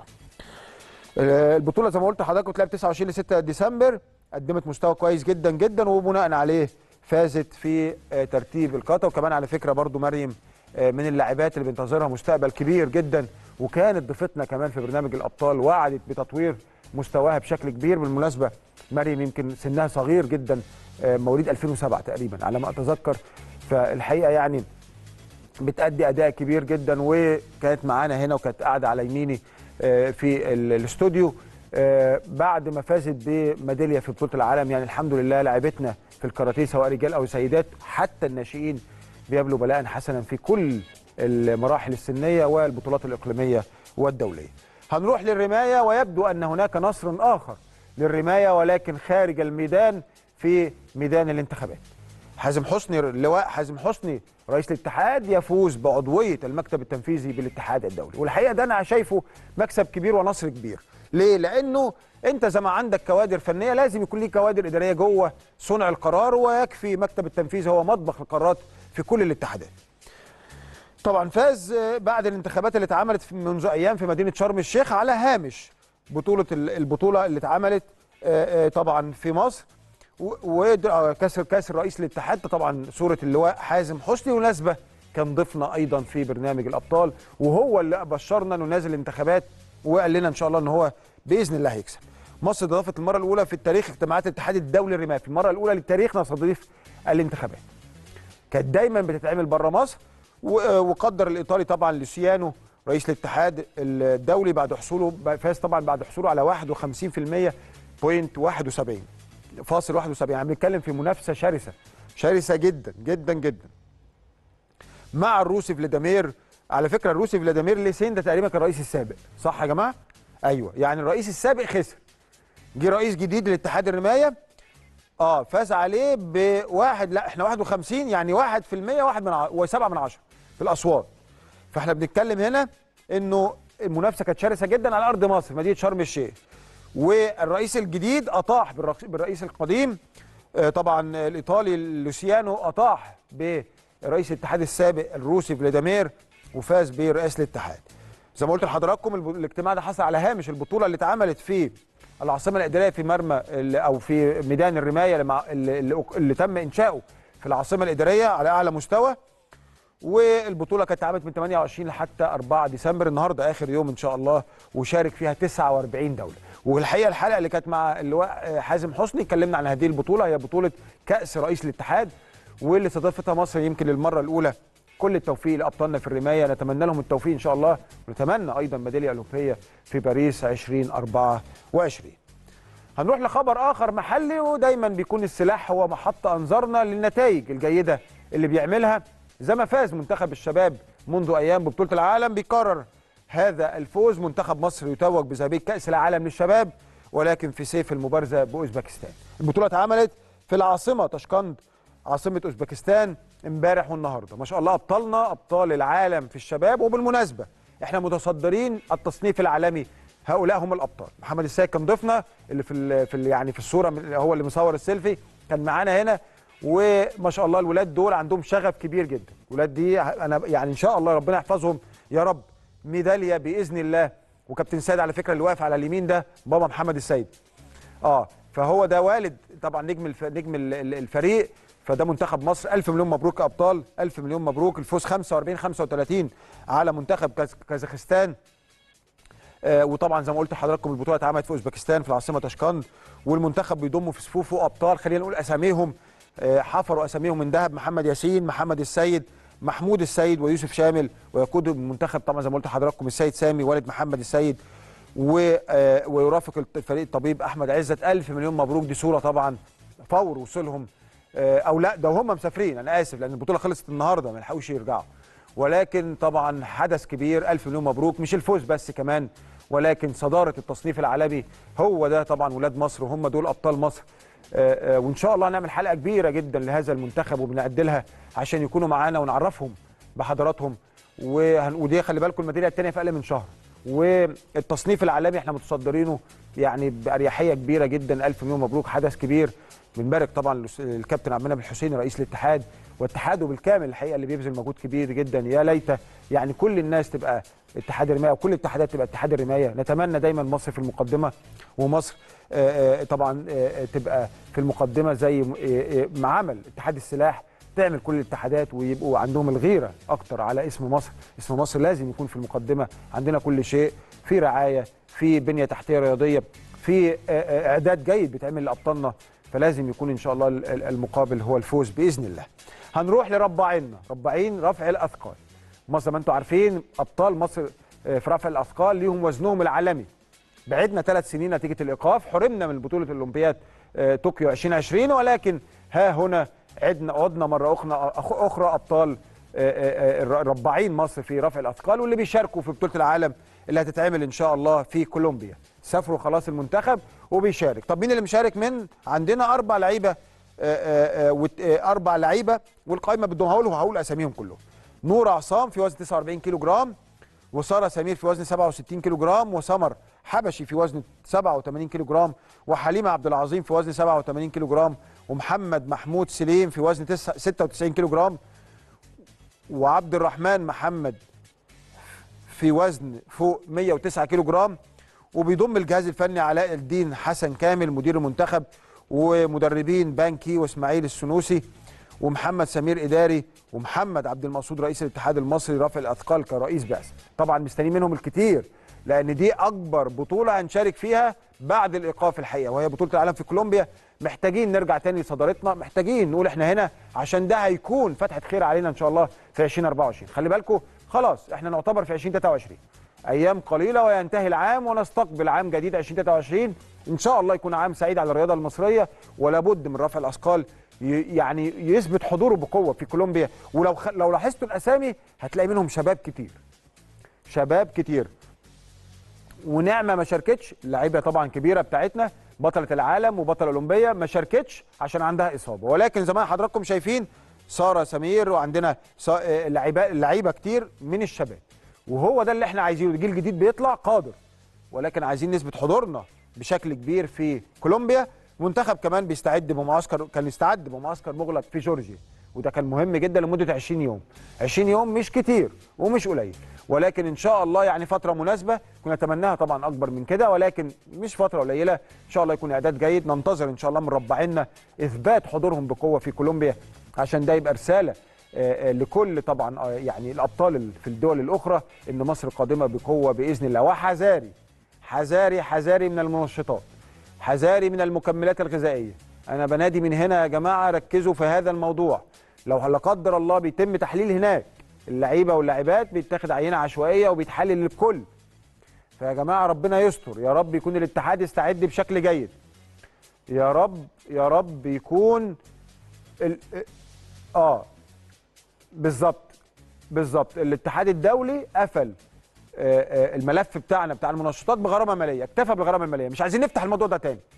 Speaker 1: البطوله زي ما قلت لحضرتك بتلعب 29 ل 6 ديسمبر قدمت مستوى كويس جدا جدا وبناء عليه فازت في آه، ترتيب الكاتا وكمان على فكره برضو مريم آه، من اللاعبات اللي بنتظرها مستقبل كبير جدا وكانت ضيفتنا كمان في برنامج الابطال وعدت بتطوير مستواها بشكل كبير بالمناسبه مريم يمكن سنها صغير جدا آه، مواليد 2007 تقريبا على ما اتذكر فالحقيقه يعني بتأدي أداء كبير جدا وكانت معانا هنا وكانت قاعدة على يميني آه، في ال- الاستوديو آه، بعد ما فازت بميدالية في بطولة العالم يعني الحمد لله لعبتنا في الكاراتيه سواء رجال أو سيدات حتى الناشئين بيبلوا بلاء حسنا في كل المراحل السنية والبطولات الإقليمية والدولية هنروح للرماية ويبدو أن هناك نصر آخر للرماية ولكن خارج الميدان في ميدان الانتخابات حازم حسني اللواء حازم حسني رئيس الاتحاد يفوز بعضويه المكتب التنفيذي بالاتحاد الدولي والحقيقه ده انا شايفه مكسب كبير ونصر كبير ليه لانه انت زي ما عندك كوادر فنيه لازم يكون ليك كوادر اداريه جوه صنع القرار ويكفي مكتب التنفيذي هو مطبخ القرارات في كل الاتحادات طبعا فاز آه، بعد الانتخابات اللي اتعملت في- منذ ايام في مدينه شرم الشيخ على هامش بطوله ال- البطوله اللي اتعملت آه، آه، طبعا في مصر وكاس كاس رئيس الاتحاد ده طبعا صوره اللواء حازم حسني مناسبه كان ضيفنا ايضا في برنامج الابطال وهو اللي بشرنا انه نازل الانتخابات وقال لنا ان شاء الله ان هو باذن الله هيكسب. مصر ضافت المره الاولى في التاريخ اجتماعات الاتحاد الدولي للرمايه في المره الاولى للتاريخ نستضيف الانتخابات. كانت دايما بتتعمل بره مصر و- وقدر الايطالي طبعا لوسيانو رئيس الاتحاد الدولي بعد حصوله فاز طبعا بعد حصوله على 51% بوينت 71 فاصل 71 يعني بنتكلم في منافسه شرسه شرسه جدا جدا جدا مع الروسي فلاديمير على فكره الروسي فلاديمير ليسين ده تقريبا كان الرئيس السابق صح يا جماعه ايوه يعني الرئيس السابق خسر جه رئيس جديد لاتحاد الرمايه اه فاز عليه بواحد لا احنا 51 يعني 1 في المية واحد من ع... وسبعة من عشرة في الاصوات فاحنا بنتكلم هنا انه المنافسه كانت شرسه جدا على ارض مصر مدينه شرم الشيخ والرئيس الجديد اطاح بالرئيس- بالرئيس القديم آه، طبعا الايطالي لوسيانو اطاح برئيس الاتحاد السابق الروسي فلاديمير وفاز برئاسه الاتحاد زي ما قلت لحضراتكم الب- الاجتماع ده حصل على هامش البطوله اللي اتعملت في العاصمه الاداريه في مرمى ال- او في ميدان الرمايه اللي, مع- اللي, اللي, اللي تم انشاؤه في العاصمه الاداريه على اعلى مستوى والبطوله كانت اتعملت من 28 لحتى 4 ديسمبر النهارده اخر يوم ان شاء الله وشارك فيها 49 دوله والحقيقه الحلقه اللي كانت مع اللواء حازم حسني اتكلمنا عن هذه البطوله هي بطوله كاس رئيس الاتحاد واللي استضافتها مصر يمكن للمره الاولى كل التوفيق لابطالنا في الرمايه نتمنى لهم التوفيق ان شاء الله ونتمنى ايضا ميداليه اولمبيه في باريس 2024 هنروح لخبر اخر محلي ودايما بيكون السلاح هو محط انظارنا للنتائج الجيده اللي بيعملها زي ما فاز منتخب الشباب منذ ايام ببطوله العالم بيكرر هذا الفوز منتخب مصر يتوج بذهبيه كاس العالم للشباب ولكن في سيف المبارزه باوزبكستان البطوله اتعملت في العاصمه تشكند عاصمه اوزبكستان امبارح والنهارده ما شاء الله ابطالنا ابطال العالم في الشباب وبالمناسبه احنا متصدرين التصنيف العالمي هؤلاء هم الابطال محمد السيد كان ضيفنا اللي في ال في ال يعني في الصوره من- هو اللي مصور السيلفي كان معانا هنا وما شاء الله الولاد دول عندهم شغف كبير جدا الولاد دي انا يعني ان شاء الله ربنا يحفظهم يا رب ميداليه باذن الله وكابتن سيد على فكره اللي واقف على اليمين ده بابا محمد السيد اه فهو ده والد طبعا نجم الف... نجم ال- ال- الفريق فده منتخب مصر ألف مليون مبروك يا ابطال ألف مليون مبروك الفوز 45 35 على منتخب كاز- كازاخستان آه، وطبعا زي ما قلت لحضراتكم البطوله اتعملت في اوزبكستان في العاصمه تشكند والمنتخب بيضم في صفوفه ابطال خلينا نقول اساميهم آه، حفروا اساميهم من ذهب محمد ياسين محمد السيد محمود السيد ويوسف شامل ويقود المنتخب طبعا زي ما قلت لحضراتكم السيد سامي والد محمد السيد و- آه، ويرافق الفريق الطبيب احمد عزت الف مليون مبروك دي صوره طبعا فور وصولهم آه، او لا ده وهم مسافرين انا اسف لان البطوله خلصت النهارده ما لحقوش يرجعوا ولكن طبعا حدث كبير الف مليون مبروك مش الفوز بس كمان ولكن صداره التصنيف العالمي هو ده طبعا ولاد مصر وهم دول ابطال مصر آه، آه، وان شاء الله هنعمل حلقه كبيره جدا لهذا المنتخب وبنعدلها عشان يكونوا معانا ونعرفهم بحضراتهم وهن- ودي خلي بالكم الميداليه الثانيه في اقل من شهر والتصنيف العالمي احنا متصدرينه يعني باريحيه كبيره جدا الف مليون مبروك حدث كبير بنبارك طبعا للس- للكابتن عبد المنعم الحسيني رئيس الاتحاد واتحاده بالكامل الحقيقه اللي بيبذل مجهود كبير جدا يا ليت يعني كل الناس تبقى اتحاد الرمايه وكل الاتحادات تبقى اتحاد الرمايه نتمنى دايما مصر في المقدمه ومصر آه، آه، طبعا آه، آه، تبقى في المقدمه زي م- آه، آه، ما عمل اتحاد السلاح تعمل كل الاتحادات ويبقوا عندهم الغيره اكتر على اسم مصر اسم مصر لازم يكون في المقدمه عندنا كل شيء في رعايه في بنيه تحتيه رياضيه في آه، آه، اعداد جيد بيتعمل لابطالنا فلازم يكون ان شاء الله ال- ال- المقابل هو الفوز باذن الله هنروح لرباعيننا رباعين رفع الاثقال مصر زي ما انتم عارفين ابطال مصر آه، في رفع الاثقال ليهم وزنهم العالمي بعدنا ثلاث سنين نتيجه الايقاف حرمنا من بطوله الاولمبياد آه، طوكيو 2020 ولكن ها هنا عدنا عدنا مره اخرى أخ- اخرى ابطال آه، آه، آه، رباعين مصر في رفع الاثقال واللي بيشاركوا في بطوله العالم اللي هتتعمل ان شاء الله في كولومبيا سافروا خلاص المنتخب وبيشارك طب مين اللي مشارك من عندنا اربع لعيبه آه، آه، آه، وت- آه، اربع لعيبه والقائمه بدهم هقول هقول اساميهم كلهم نور عصام في وزن 49 كيلو جرام وساره سمير في وزن 67 كيلو جرام وسمر حبشي في وزن 87 كيلو جرام وحليمه عبد العظيم في وزن 87 كيلو جرام ومحمد محمود سليم في وزن 9 96 كيلو جرام وعبد الرحمن محمد في وزن فوق 109 كيلو جرام وبيضم الجهاز الفني علاء الدين حسن كامل مدير المنتخب ومدربين بانكي واسماعيل السنوسي ومحمد سمير اداري ومحمد عبد المقصود رئيس الاتحاد المصري رفع الاثقال كرئيس بعثه طبعا مستنيين منهم الكتير لان دي اكبر بطوله هنشارك فيها بعد الايقاف الحقيقه وهي بطوله العالم في كولومبيا محتاجين نرجع تاني لصدارتنا محتاجين نقول احنا هنا عشان ده هيكون فتحه خير علينا ان شاء الله في 2024 خلي بالكم خلاص احنا نعتبر في 2023 ايام قليله وينتهي العام ونستقبل عام جديد 2023 ان شاء الله يكون عام سعيد على الرياضه المصريه ولا بد من رفع الاثقال ي- يعني يثبت حضوره بقوه في كولومبيا ولو خ... لو لاحظتوا الاسامي هتلاقي منهم شباب كتير شباب كتير ونعمه ما شاركتش لعيبه طبعا كبيره بتاعتنا بطله العالم وبطله اولمبيه ما شاركتش عشان عندها اصابه ولكن زي ما حضراتكم شايفين ساره سمير وعندنا صا- آه، لعيبه لعيبه كتير من الشباب وهو ده اللي احنا عايزينه الجيل الجديد بيطلع قادر ولكن عايزين نثبت حضورنا بشكل كبير في كولومبيا منتخب كمان بيستعد بمعسكر كان يستعد بمعسكر مغلق في جورجيا وده كان مهم جدا لمده 20 يوم 20 يوم مش كتير ومش قليل ولكن ان شاء الله يعني فتره مناسبه كنا نتمناها طبعا اكبر من كده ولكن مش فتره قليله ان شاء الله يكون اعداد جيد ننتظر ان شاء الله من ربعنا اثبات حضورهم بقوه في كولومبيا عشان ده يبقى رساله آه، آه، لكل طبعا آه، يعني الابطال ال- في الدول الاخرى ان مصر قادمه بقوه باذن الله وحذاري حذاري حذاري من المنشطات حذاري من المكملات الغذائيه انا بنادي من هنا يا جماعه ركزوا في هذا الموضوع لو لا قدر الله بيتم تحليل هناك اللعيبه واللاعبات بيتاخد عينه عشوائيه وبيتحلل للكل فيا جماعه ربنا يستر يا رب يكون الاتحاد يستعد بشكل جيد يا رب يا رب يكون ال... اه بالظبط بالظبط الاتحاد الدولي قفل آه، آه، الملف بتاعنا بتاع المنشطات بغرامه ماليه اكتفى بالغرامه الماليه مش عايزين نفتح الموضوع ده تاني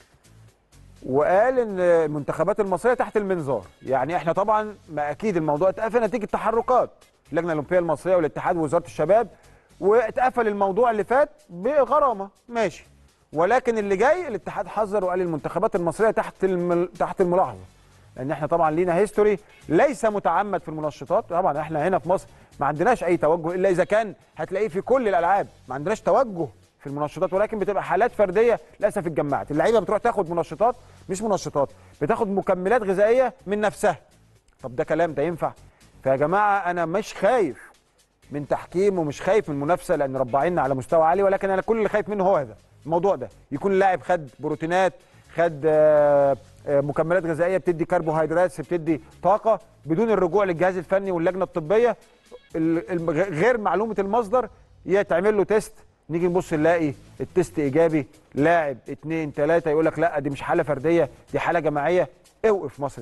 Speaker 1: وقال ان المنتخبات المصريه تحت المنظار يعني احنا طبعا ما اكيد الموضوع اتقفل نتيجه تحركات اللجنه الاولمبيه المصريه والاتحاد ووزاره الشباب واتقفل الموضوع اللي فات بغرامه ماشي ولكن اللي جاي الاتحاد حذر وقال المنتخبات المصريه تحت الم... تحت الملاحظه لان احنا طبعا لينا هيستوري ليس متعمد في المنشطات طبعا احنا هنا في مصر ما عندناش اي توجه الا اذا كان هتلاقيه في كل الالعاب ما عندناش توجه في المنشطات ولكن بتبقى حالات فرديه للاسف اتجمعت اللعيبه بتروح تاخد منشطات مش منشطات بتاخد مكملات غذائيه من نفسها طب ده كلام ده ينفع فيا جماعه انا مش خايف من تحكيم ومش خايف من منافسه لان ربعنا على مستوى عالي ولكن انا كل اللي خايف منه هو هذا الموضوع ده يكون اللاعب خد بروتينات خد آه، آه، مكملات غذائيه بتدي كربوهيدرات بتدي طاقه بدون الرجوع للجهاز الفني واللجنه الطبيه ال- الم- غ- غير معلومه المصدر يتعمل له تيست نيجي نبص نلاقي التيست ايجابي لاعب اتنين تلاته يقول لك لا دي مش حاله فرديه دي حاله جماعيه اوقف مصر تاني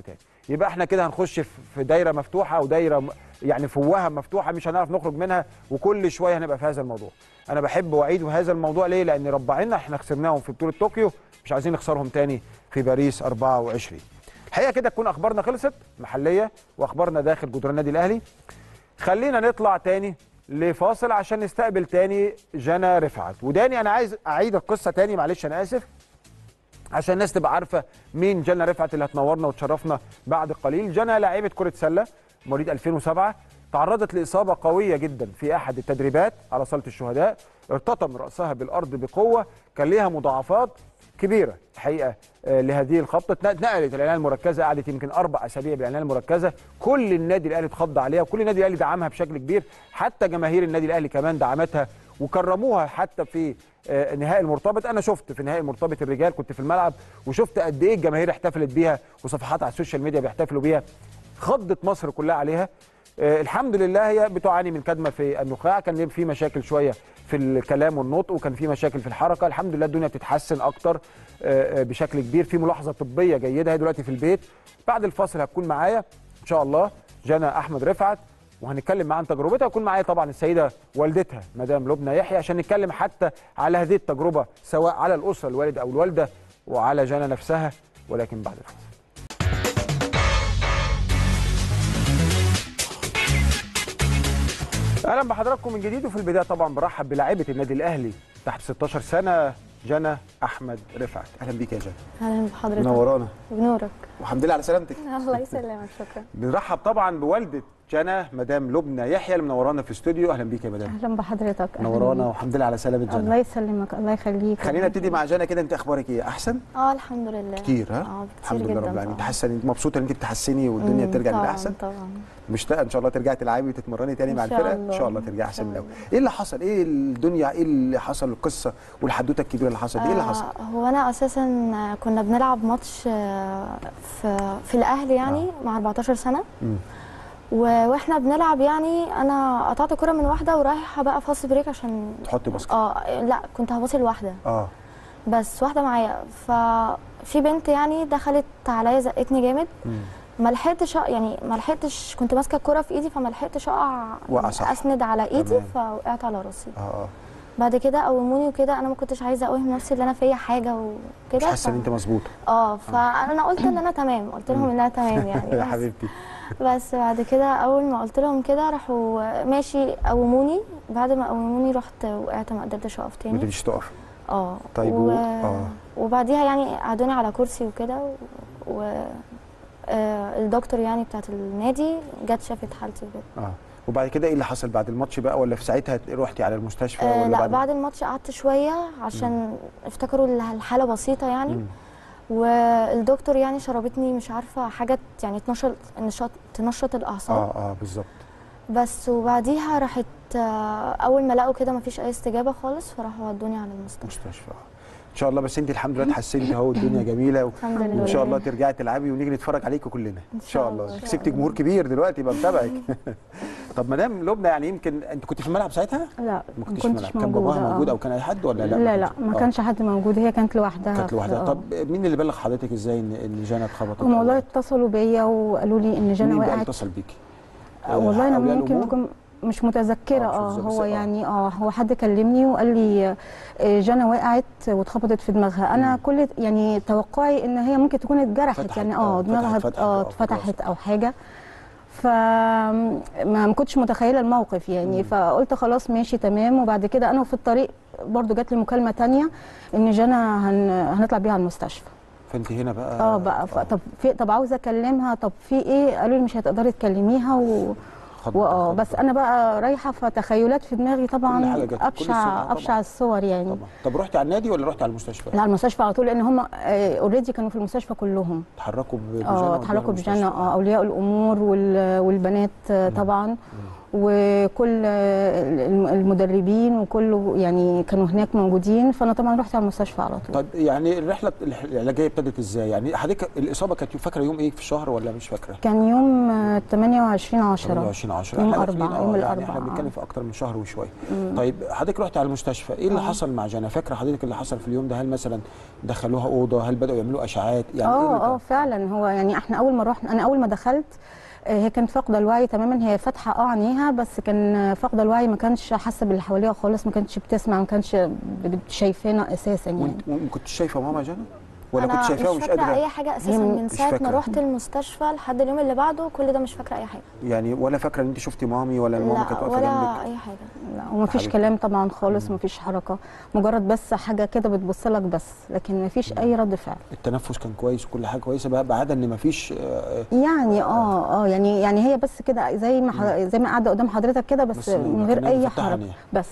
Speaker 1: يبقى احنا كده هنخش في- في دايره مفتوحه ودايره م- يعني فوهه مفتوحه مش هنعرف نخرج منها وكل شويه هنبقى في هذا الموضوع انا بحب واعيد هذا الموضوع ليه لان ربعنا احنا خسرناهم في بطوله طوكيو مش عايزين نخسرهم تاني في باريس 24 الحقيقه كده تكون اخبارنا خلصت محليه واخبارنا داخل جدران النادي الاهلي خلينا نطلع تاني لفاصل عشان نستقبل تاني جنى رفعت وداني انا عايز اعيد القصه تاني معلش انا اسف عشان الناس تبقى عارفه مين جنى رفعت اللي هتنورنا وتشرفنا بعد قليل جنى لاعيبه كره سله مواليد 2007 تعرضت لاصابه قويه جدا في احد التدريبات على صاله الشهداء ارتطم راسها بالارض بقوه كان ليها مضاعفات كبيره الحقيقه آه، لهذه الخبطه اتنقلت العنايه المركزه قعدت يمكن اربع اسابيع بالعنايه المركزه كل النادي الاهلي اتخض عليها وكل النادي الاهلي دعمها بشكل كبير حتى جماهير النادي الاهلي كمان دعمتها وكرموها حتى في آه، نهائي المرتبط انا شفت في نهائي المرتبط الرجال كنت في الملعب وشفت قد ايه الجماهير احتفلت بيها وصفحات على السوشيال ميديا بيحتفلوا بيها خضت مصر كلها عليها آه، الحمد لله هي بتعاني من كدمه في النخاع كان في مشاكل شويه في الكلام والنطق وكان في مشاكل في الحركه الحمد لله الدنيا بتتحسن اكتر آه، آه، بشكل كبير في ملاحظه طبيه جيده هي دلوقتي في البيت بعد الفاصل هتكون معايا ان شاء الله جنى احمد رفعت وهنتكلم معاها عن تجربتها ويكون معايا طبعا السيده والدتها مدام لبنى يحيى عشان نتكلم حتى على هذه التجربه سواء على الاسره الوالد او الوالده وعلى جنى نفسها ولكن بعد الفاصل اهلا بحضراتكم من جديد وفي البدايه طبعا برحب بلاعيبه النادي الاهلي تحت 16 سنه جنى احمد رفعت اهلا بيك يا جنى
Speaker 2: اهلا بحضرتك
Speaker 1: منورانا
Speaker 2: بنورك
Speaker 1: والحمد لله على سلامتك
Speaker 2: الله يسلمك شكرا
Speaker 1: بنرحب طبعا بوالده جنى مدام لبنى يحيى اللي منورانا في الاستوديو اهلا بيك يا مدام
Speaker 2: اهلا بحضرتك أهلاً
Speaker 1: منورانا
Speaker 2: بيك.
Speaker 1: والحمد لله على سلامه
Speaker 2: الله
Speaker 1: جنى
Speaker 2: يسلمك الله يخليك
Speaker 1: خلينا نبتدي مع جنى كده انت اخبارك ايه احسن
Speaker 2: اه الحمد لله
Speaker 1: كتير ها
Speaker 2: اه
Speaker 1: الحمد
Speaker 2: كتير
Speaker 1: لله
Speaker 2: جدا
Speaker 1: رب العالمين
Speaker 2: طبعاً.
Speaker 1: تحسن انت مبسوطه ان انت بتحسني والدنيا
Speaker 2: مم،
Speaker 1: بترجع
Speaker 2: طبعاً،
Speaker 1: للاحسن
Speaker 2: طبعا
Speaker 1: مشتاقه ان شاء الله ترجعي تلعبي وتتمرني تاني
Speaker 2: إن
Speaker 1: مع
Speaker 2: شاء
Speaker 1: الفرقه ان
Speaker 2: الله.
Speaker 1: شاء الله ترجعي
Speaker 2: إن
Speaker 1: احسن
Speaker 2: شاء
Speaker 1: من الاول
Speaker 2: الله.
Speaker 1: ايه اللي حصل ايه الدنيا ايه اللي حصل القصه والحدوته الكبيره اللي حصلت ايه اللي حصل
Speaker 2: آه هو انا اساسا كنا بنلعب ماتش آه، في في الاهلي يعني مع 14 سنه
Speaker 1: مم.
Speaker 2: و- واحنا بنلعب يعني انا قطعت كرة من واحده ورايحه بقى فاصل بريك عشان
Speaker 1: تحطي باسكت
Speaker 2: اه لا كنت هباصي لواحده
Speaker 1: اه
Speaker 2: بس واحده معايا ففي بنت يعني دخلت عليا زقتني جامد
Speaker 1: مم.
Speaker 2: ما لحقتش أ- يعني ما لحقتش كنت ماسكه الكرة في ايدي فما لحقتش اقع
Speaker 1: وقع صح.
Speaker 2: اسند على ايدي
Speaker 1: تمام.
Speaker 2: فوقعت على راسي
Speaker 1: اه اه
Speaker 2: بعد كده قوموني وكده انا ما كنتش عايزه اوهم نفسي ان انا فيا حاجه
Speaker 1: مش
Speaker 2: وكده
Speaker 1: حاسه ان انت مظبوطه
Speaker 2: اه فانا قلت ان انا تمام قلت لهم ان انا تمام يعني
Speaker 1: يا
Speaker 2: بس-
Speaker 1: حبيبتي
Speaker 2: بس بعد كده اول ما قلت لهم كده راحوا ماشي قوموني بعد ما قوموني رحت وقعت ما قدرتش اقف
Speaker 1: ما
Speaker 2: تاني
Speaker 1: تقدريش تقف
Speaker 2: اه
Speaker 1: طيب
Speaker 2: و...
Speaker 1: و- آه.
Speaker 2: وبعديها يعني قعدوني على كرسي وكده و, و... آه الدكتور يعني بتاعت النادي جت شافت حالتي وكده
Speaker 1: اه وبعد كده ايه اللي حصل بعد الماتش بقى ولا في ساعتها روحتي على المستشفى
Speaker 2: آه
Speaker 1: ولا
Speaker 2: لا بعد الماتش قعدت شويه عشان افتكروا ال- الحاله بسيطه يعني
Speaker 1: مم.
Speaker 2: والدكتور يعني شربتني مش عارفه حاجه يعني تنشط نشاط تنشط الاعصاب
Speaker 1: اه اه بالظبط
Speaker 2: بس وبعديها راحت آه، اول ما لقوا كده مفيش اي استجابه خالص فراحوا ودوني على المستشفى
Speaker 1: مستشفى آه. ان شاء الله بس انت الحمد لله اتحسنتي اهو الدنيا جميله و...
Speaker 2: الحمد لله
Speaker 1: وان شاء الله ترجعي تلعبي ونيجي نتفرج عليكي كلنا ان
Speaker 2: إن
Speaker 1: شاء
Speaker 2: شاء
Speaker 1: الله
Speaker 2: الله. إن شاء
Speaker 1: كسبتي
Speaker 2: الله.
Speaker 1: جمهور كبير دلوقتي يبقى متابعك طب مدام لبنى يعني يمكن انت كنت في الملعب ساعتها
Speaker 3: لا
Speaker 1: ما
Speaker 3: ما
Speaker 1: كنتش في الملعب
Speaker 3: كنتش
Speaker 1: كان باباها
Speaker 3: موجودة
Speaker 1: موجود
Speaker 3: آه.
Speaker 1: او كان اي حد ولا لا
Speaker 3: لا لا ما
Speaker 1: آه.
Speaker 3: كانش حد موجود هي كانت لوحدها
Speaker 1: كانت
Speaker 3: في-
Speaker 1: لوحدها
Speaker 3: آه.
Speaker 1: طب مين اللي بلغ حضرتك ازاي ان ان جانا اتخبطت
Speaker 3: هم والله اتصلوا بيا وقالوا لي ان جانا
Speaker 1: مين بقى
Speaker 3: وقعت
Speaker 1: اتصل بيكي
Speaker 3: آه، والله انا
Speaker 1: أولياء
Speaker 3: ممكن
Speaker 1: الأمور؟
Speaker 3: اكون مش متذكره
Speaker 1: آه، مش
Speaker 3: اه
Speaker 1: متذكرة، بس
Speaker 3: هو
Speaker 1: آه.
Speaker 3: يعني اه هو حد كلمني وقال لي آه، جانا وقعت واتخبطت في دماغها انا
Speaker 1: مم.
Speaker 3: كل يعني توقعي ان هي ممكن تكون اتجرحت
Speaker 1: فتحت،
Speaker 3: يعني
Speaker 1: آه،
Speaker 3: اه دماغها
Speaker 1: فتحت، فتحت،
Speaker 3: اه
Speaker 1: آه، في
Speaker 3: اتفتحت او حاجه فما ما كنتش متخيله الموقف يعني
Speaker 1: مم.
Speaker 3: فقلت خلاص ماشي تمام وبعد كده انا وفي الطريق برضو جات لي مكالمه تانية ان جانا هن... هنطلع بيها على المستشفى
Speaker 1: فانت هنا بقى
Speaker 3: اه بقى ف... طب في طب عاوزه اكلمها طب في ايه قالوا لي مش هتقدري تكلميها و...
Speaker 1: خض-
Speaker 3: واه
Speaker 1: خض-
Speaker 3: بس انا بقى رايحه فتخيلات في دماغي
Speaker 1: كل
Speaker 3: طبعا
Speaker 1: حاجة جت، كل الصور،
Speaker 3: ابشع
Speaker 1: طبعاً.
Speaker 3: ابشع الصور يعني
Speaker 1: طبعا طب رحتي على النادي ولا رحتي على المستشفى؟
Speaker 3: لا على المستشفى على طول لان هم اوريدي كانوا في المستشفى كلهم
Speaker 1: اتحركوا ب- بجنى
Speaker 3: اه
Speaker 1: ودوها
Speaker 3: اتحركوا
Speaker 1: المستشفى.
Speaker 3: بجنة اه اولياء الامور وال... والبنات آه، طبعا وكل الم- المدربين وكله يعني كانوا هناك موجودين فانا طبعا رحت على المستشفى على طول
Speaker 1: طب يعني الرحله العلاجيه ابتدت ازاي؟ يعني حضرتك الاصابه كانت فاكره يوم ايه في الشهر ولا مش فاكره؟
Speaker 3: كان يوم آه، 28 10
Speaker 1: 28 10
Speaker 3: يوم
Speaker 1: احنا
Speaker 3: أربعة،
Speaker 1: داخلين-
Speaker 3: يوم
Speaker 1: آه، يعني
Speaker 3: الأربعاء،
Speaker 1: احنا
Speaker 3: آه.
Speaker 1: بنتكلم في اكتر من شهر وشويه طيب حضرتك رحت على المستشفى ايه اللي حصل مع جانا فاكره حضرتك اللي حصل في اليوم ده هل مثلا دخلوها اوضه هل بداوا يعملوا اشعاعات يعني إيه اللي
Speaker 3: اه اه
Speaker 1: كان؟
Speaker 3: فعلا هو يعني احنا اول ما رحنا انا اول ما دخلت آه، هي كانت فاقده الوعي تماما هي فاتحه اه عينيها بس كان آه، فاقده الوعي ما كانش حاسه باللي حواليها خالص ما كانتش بتسمع ما كانش ب- شايفانا اساسا يعني
Speaker 1: وانت وما كنتش شايفه ماما جانا ولا
Speaker 2: انا
Speaker 1: كنت شايفاها
Speaker 2: مش
Speaker 1: ومش
Speaker 2: فاكره
Speaker 1: قادره
Speaker 2: اي حاجه اساسا
Speaker 3: هي
Speaker 2: من
Speaker 1: مش
Speaker 2: ساعه ما
Speaker 1: فاكرة.
Speaker 2: رحت المستشفى لحد اليوم اللي بعده كل ده مش فاكره اي حاجه
Speaker 1: يعني ولا فاكره ان انت شفتي مامي ولا ماما كانت
Speaker 2: لا
Speaker 1: واقفه
Speaker 2: ولا
Speaker 1: جنبك
Speaker 2: اي حاجه
Speaker 3: لا وما فيش
Speaker 1: حبيبتي.
Speaker 3: كلام طبعا خالص ما فيش حركه مجرد بس حاجه كده بتبص لك بس لكن ما فيش اي رد فعل
Speaker 1: التنفس كان كويس وكل حاجه كويسه بقى بعد ان ما فيش
Speaker 3: يعني اه اه يعني يعني هي بس كده زي ما ح- زي ما قاعده قدام حضرتك كده بس,
Speaker 1: بس
Speaker 3: من غير
Speaker 1: كمان
Speaker 3: اي
Speaker 1: مفتحة
Speaker 3: حركه
Speaker 1: عينيها.
Speaker 3: بس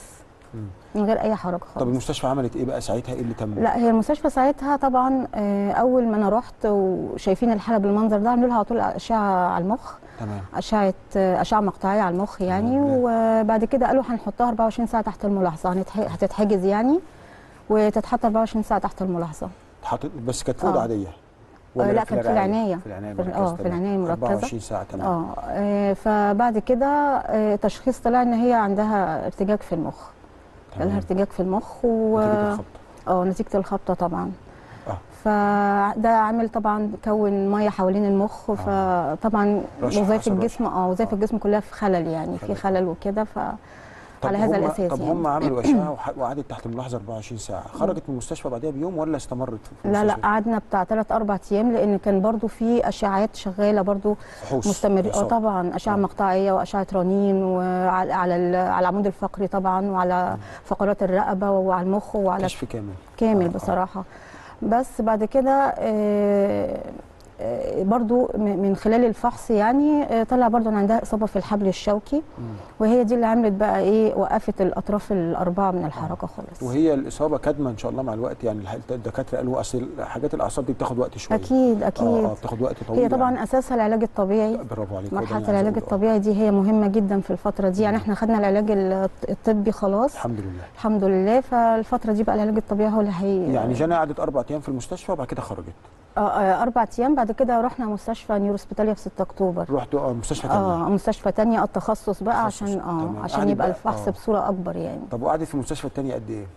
Speaker 3: من غير اي حركه
Speaker 1: طب
Speaker 3: خالص
Speaker 1: المستشفى عملت ايه بقى ساعتها ايه اللي تم
Speaker 3: لا هي المستشفى ساعتها طبعا آه، اول ما انا رحت وشايفين الحاله بالمنظر ده عملوا لها على طول اشعه على المخ
Speaker 1: تمام
Speaker 3: اشعه آه، اشعه مقطعيه على المخ يعني
Speaker 1: تمام.
Speaker 3: وبعد كده قالوا هنحطها 24 ساعه تحت الملاحظه هنتح- هتتحجز يعني وتتحط 24 ساعه تحت الملاحظه
Speaker 1: حاطط بس كانت فوضى
Speaker 3: آه.
Speaker 1: عاديه
Speaker 3: آه، لا، كانت في العناية.
Speaker 1: في العنايه
Speaker 3: في ال-
Speaker 1: المركزة،
Speaker 3: آه، في
Speaker 1: تمام.
Speaker 3: العناية المركزة.
Speaker 1: 24 ساعه تمام
Speaker 3: اه آه، فبعد كده آه، تشخيص طلع ان هي عندها ارتجاج في المخ
Speaker 1: تمام.
Speaker 3: لها ارتجاج في المخ و
Speaker 1: نتيجه الخبطه
Speaker 3: اه نتيجه الخبطه طبعا
Speaker 1: اه
Speaker 3: فده عامل طبعا كون ميه حوالين المخ فطبعا
Speaker 1: رشح،
Speaker 3: وظائف
Speaker 1: حصل
Speaker 3: الجسم اه وظائف
Speaker 1: آه.
Speaker 3: الجسم كلها في خلل يعني في
Speaker 1: خلل.
Speaker 3: خلل وكده ف
Speaker 1: طب
Speaker 3: على هذا
Speaker 1: هم-
Speaker 3: الاساس
Speaker 1: طب
Speaker 3: يعني.
Speaker 1: هم عملوا اشعه وح- وقعدت تحت الملاحظه 24 ساعه خرجت من المستشفى بعدها بيوم ولا استمرت في
Speaker 3: لا لا
Speaker 1: المستشفى؟
Speaker 3: قعدنا بتاع 3 4 ايام لان كان برضو في اشعاعات شغاله برضو
Speaker 1: فحوص
Speaker 3: مستمر اه
Speaker 1: إصابة.
Speaker 3: طبعا اشعه
Speaker 1: آه.
Speaker 3: مقطعيه واشعه رنين وعلى على ال- على العمود الفقري طبعا وعلى فقرات الرقبه وعلى المخ وعلى
Speaker 1: كشف كامل
Speaker 3: كامل
Speaker 1: آه، آه.
Speaker 3: بصراحه بس بعد كده آه، آه، برضو م- من خلال الفحص يعني آه، طلع برضو ان عندها اصابه في الحبل الشوكي
Speaker 1: مم.
Speaker 3: وهي دي اللي عملت بقى ايه وقفت الاطراف الاربعه من الحركه خالص
Speaker 1: وهي الاصابه كادمه ان شاء الله مع الوقت يعني الح- الدكاتره قالوا اصل حاجات الاعصاب دي بتاخد وقت شويه
Speaker 3: اكيد اكيد
Speaker 1: اه اه بتاخد وقت طويل
Speaker 3: هي طبعا
Speaker 1: يعني.
Speaker 3: اساسها العلاج الطبيعي
Speaker 1: برافو عليك هو ده اللي
Speaker 3: مرحله
Speaker 1: عايز
Speaker 3: العلاج
Speaker 1: أقوله. آه.
Speaker 3: الطبيعي دي هي مهمه جدا في الفتره دي يعني احنا خدنا العلاج الط- الطبي خلاص
Speaker 1: الحمد لله
Speaker 3: الحمد لله فالفتره دي بقى العلاج الطبيعي هو اللي هي
Speaker 1: يعني جانا قعدت اربع ايام في المستشفى وبعد كده خرجت
Speaker 3: آه، آه، اربع ايام بعد كده رحنا مستشفى نيورو اسبيتاليا في 6 اكتوبر
Speaker 1: رحت اه مستشفى تانية
Speaker 3: اه مستشفى تانية التخصص بقى
Speaker 1: تخصص،
Speaker 3: عشان
Speaker 1: تمام.
Speaker 3: اه عشان
Speaker 1: قعدت
Speaker 3: يبقى
Speaker 1: بقى-
Speaker 3: الفحص
Speaker 1: آه.
Speaker 3: بصوره اكبر يعني
Speaker 1: طب وقعدت في المستشفى التانية قد ايه؟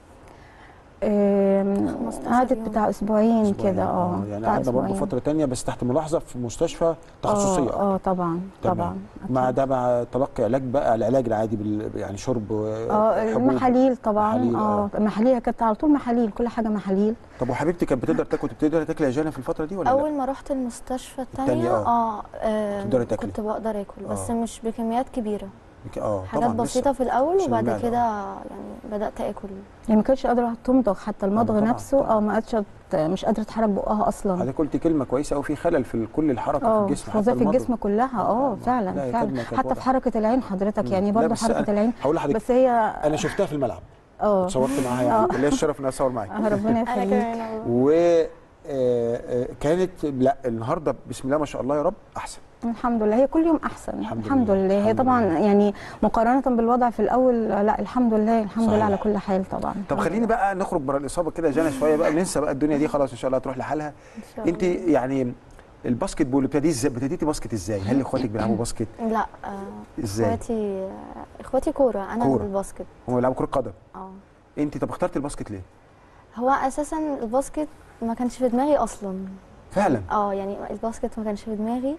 Speaker 3: آم،
Speaker 2: 15
Speaker 3: قعدت
Speaker 2: يوم.
Speaker 3: بتاع اسبوعين
Speaker 1: أسبوعين.
Speaker 3: كده اه
Speaker 1: يعني
Speaker 3: بتاع
Speaker 1: قعدنا برضه
Speaker 3: أسبوعين.
Speaker 1: فتره تانية بس تحت ملاحظه في مستشفى تخصصيه
Speaker 3: اه, آه طبعا
Speaker 1: تمام.
Speaker 3: طبعا
Speaker 1: مع
Speaker 3: أكيد.
Speaker 1: ده مع تلقي علاج بقى العلاج العادي بال... يعني شرب
Speaker 3: اه
Speaker 1: حبوب.
Speaker 3: المحاليل طبعا
Speaker 1: محاليل،
Speaker 3: اه محاليل كانت على طول محاليل كل حاجه محاليل
Speaker 1: طب وحبيبتي كانت بتقدر تاكل بتقدر تاكل يا جانا في الفتره دي ولا
Speaker 2: اول
Speaker 1: لا؟
Speaker 2: ما رحت المستشفى
Speaker 1: التانية،
Speaker 2: الثانيه
Speaker 1: آه.
Speaker 2: اه, آه
Speaker 1: تقدري تاكلي.
Speaker 2: كنت بقدر اكل بس
Speaker 1: آه.
Speaker 2: مش بكميات كبيره
Speaker 1: اه
Speaker 2: حاجات
Speaker 1: طبعا
Speaker 2: بسيطه
Speaker 1: لسه.
Speaker 2: في الاول
Speaker 1: عشان
Speaker 2: وبعد
Speaker 1: المعدة،
Speaker 2: كده يعني بدات اكل
Speaker 3: يعني ما كانتش قادره تمضغ حتى المضغ
Speaker 1: طبعاً،
Speaker 3: نفسه
Speaker 1: طبعاً.
Speaker 3: اه ما قادره مش قادره تحرك بقها اصلا
Speaker 1: حضرتك قلت كلمه كويسه قوي في خلل في كل الحركه في
Speaker 3: اه
Speaker 1: الجسم
Speaker 3: في
Speaker 1: حتى
Speaker 3: وظائف
Speaker 1: المضغ.
Speaker 3: الجسم كلها اه
Speaker 1: لا،
Speaker 3: فعلا
Speaker 1: لا، هي
Speaker 3: فعلا
Speaker 1: كدمة كانت
Speaker 3: حتى في
Speaker 1: واضحة.
Speaker 3: حركه العين حضرتك
Speaker 1: مم.
Speaker 3: يعني
Speaker 1: لا،
Speaker 3: برضه
Speaker 1: بس
Speaker 3: حركه
Speaker 1: أنا-
Speaker 3: العين
Speaker 1: هقول لحضرتك
Speaker 3: بس هي
Speaker 1: انا شفتها في الملعب
Speaker 3: اه
Speaker 1: صورت معاها يعني ليا الشرف ان انا اصور معاك
Speaker 3: آه، ربنا
Speaker 2: انا
Speaker 3: يخليك
Speaker 2: كمان والله.
Speaker 1: و آه، آه، كانت لا النهارده بسم الله ما شاء الله يا رب احسن
Speaker 3: الحمد لله هي كل يوم احسن
Speaker 1: الحمد
Speaker 3: الحمد,
Speaker 1: لله.
Speaker 3: لله. هي
Speaker 1: الحمد
Speaker 3: طبعا
Speaker 1: لله.
Speaker 3: يعني مقارنه بالوضع في الاول لا الحمد لله الحمد
Speaker 1: صحيح.
Speaker 3: لله على كل حال طبعا
Speaker 1: طب خليني بقى نخرج بره الاصابه كده جانا شويه بقى ننسى بقى الدنيا دي خلاص ان شاء الله تروح لحالها
Speaker 2: إن شاء
Speaker 1: انت يعني الباسكت بول ابتديتي ازاي ابتديتي باسكت ازاي هل اخواتك بيلعبوا باسكت
Speaker 2: لا آه
Speaker 1: ازاي
Speaker 2: اخواتي اخواتي كوره انا
Speaker 1: كورة.
Speaker 2: بالباسكت
Speaker 1: هم بيلعبوا كره قدم
Speaker 2: اه
Speaker 1: انت طب اخترت الباسكت ليه
Speaker 2: هو اساسا الباسكت ما كانش في دماغي اصلا
Speaker 1: فعلا
Speaker 2: اه يعني الباسكت ما كانش في دماغي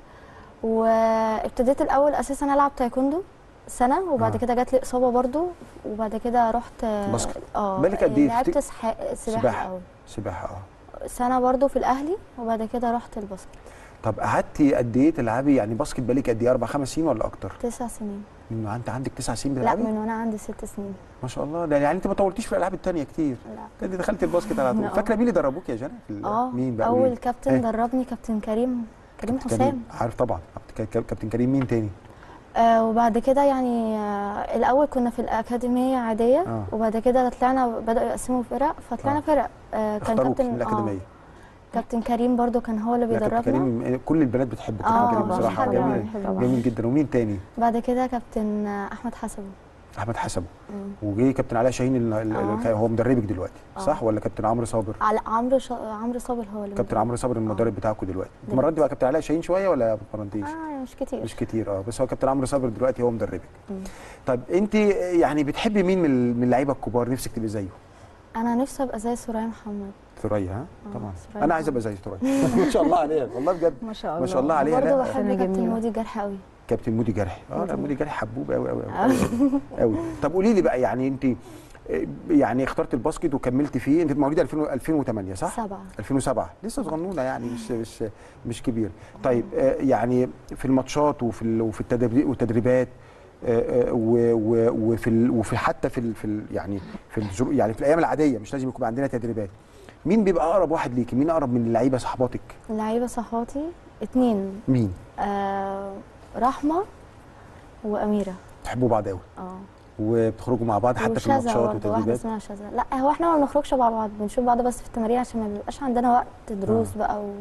Speaker 2: وابتديت الاول اساسا العب تايكوندو سنه وبعد
Speaker 1: آه.
Speaker 2: كده جات لي اصابه برضو وبعد كده رحت
Speaker 1: باسكت.
Speaker 2: اه
Speaker 1: بالك قد إيه
Speaker 2: لعبت
Speaker 1: تفتك-
Speaker 2: سح- سباحه
Speaker 1: سباحة.
Speaker 2: الاول
Speaker 1: سباحه اه
Speaker 2: سنه برضو في الاهلي وبعد كده رحت الباسكت
Speaker 1: طب قعدتي قد ايه تلعبي يعني باسكت بالك قد ايه اربع خمس سنين ولا اكتر
Speaker 2: تسع سنين
Speaker 1: من انت عندك تسع سنين
Speaker 2: لا
Speaker 1: بتلعبي
Speaker 2: من وانا عندي ست سنين
Speaker 1: ما شاء الله ده يعني انت ما طولتيش في الالعاب التانية كتير
Speaker 2: لا
Speaker 1: انت دخلت الباسكت على طول
Speaker 2: آه.
Speaker 1: فاكره مين اللي دربوك يا جنى في ال-
Speaker 2: اه
Speaker 1: مين بقى قولي لي.
Speaker 2: اول كابتن
Speaker 1: إيه؟
Speaker 2: دربني كابتن كريم كريم
Speaker 1: كابتن
Speaker 2: حسام
Speaker 1: عارف طبعا كابتن- كابتن كريم مين تاني
Speaker 2: آه وبعد كده يعني آه الاول كنا في الاكاديميه عاديه
Speaker 1: آه.
Speaker 2: وبعد كده طلعنا بداوا يقسموا فرق فطلعنا
Speaker 1: آه.
Speaker 2: فرق آه كان
Speaker 1: اختاروك
Speaker 2: كابتن
Speaker 1: من الاكاديميه
Speaker 2: آه كابتن كريم برضو كان هو اللي
Speaker 1: لا، كابتن
Speaker 2: بيدربنا
Speaker 1: كريم كل البنات بتحب كابتن
Speaker 2: آه،
Speaker 1: كريم
Speaker 2: طبعاً.
Speaker 1: بصراحه
Speaker 2: طبعاً.
Speaker 1: جميل
Speaker 3: طبعاً.
Speaker 1: جميل جدا ومين تاني
Speaker 2: بعد كده كابتن احمد حسب
Speaker 1: احمد حسب
Speaker 2: مم.
Speaker 1: وجه كابتن علاء شاهين ال- ال-
Speaker 2: آه.
Speaker 1: هو مدربك دلوقتي
Speaker 2: آه.
Speaker 1: صح ولا كابتن عمرو صابر
Speaker 2: على عمرو ش... عمرو صابر هو اللي
Speaker 1: كابتن
Speaker 2: مدرب.
Speaker 1: عمرو صابر المدرب بتاعكم دلوقتي
Speaker 2: دلوقتي.
Speaker 1: اتمرنت بقى كابتن علاء شاهين شويه ولا ما اتمرنتيش
Speaker 2: اه مش كتير
Speaker 1: مش كتير اه بس هو كابتن عمرو صابر دلوقتي هو مدربك
Speaker 2: مم.
Speaker 1: طيب انت يعني بتحبي مين من من اللعيبه الكبار نفسك تبقي زيه
Speaker 2: انا نفسي ابقى زي سوريا محمد
Speaker 1: ثريا ها
Speaker 2: آه،
Speaker 1: طبعا
Speaker 2: ثريا
Speaker 1: انا عايز ابقى زي ثريا ما شاء الله عليها والله بجد
Speaker 3: ما شاء الله
Speaker 1: ما شاء الله عليها
Speaker 2: برضه
Speaker 1: لا
Speaker 2: بحب
Speaker 3: سنة
Speaker 2: كابتن
Speaker 3: جميلة.
Speaker 2: مودي جرح قوي
Speaker 1: كابتن مودي جرحي اه لا
Speaker 2: مودي.
Speaker 1: مودي جرحي حبوب قوي قوي قوي قوي طب قولي لي بقى يعني انت يعني اخترت الباسكت وكملت فيه انت مواليد 2000 2008 صح؟
Speaker 2: سبعة
Speaker 1: 2007 لسه صغنونه يعني مش مش مش كبير طيب آه، يعني في الماتشات وفي ال- وفي التدريب والتدريبات آه، آه، و- و- وفي ال- وفي حتى في ال- في ال- يعني في الظروف يعني في الايام العاديه مش لازم يكون عندنا تدريبات مين بيبقى اقرب واحد ليكي مين اقرب من اللعيبه صحباتك
Speaker 2: اللعيبة صحاتي اتنين
Speaker 1: مين
Speaker 2: آه رحمة وأميرة
Speaker 1: تحبوا بعض قوي
Speaker 2: اه
Speaker 1: وبتخرجوا مع بعض حتى في
Speaker 2: وشذا
Speaker 1: الماتشات
Speaker 2: برضه واحدة
Speaker 1: والتدريبات
Speaker 2: اسمها شذا لا هو احنا ما بنخرجش مع بعض بنشوف بعض بس في التمارين عشان ما بيبقاش عندنا وقت دروس بقى و...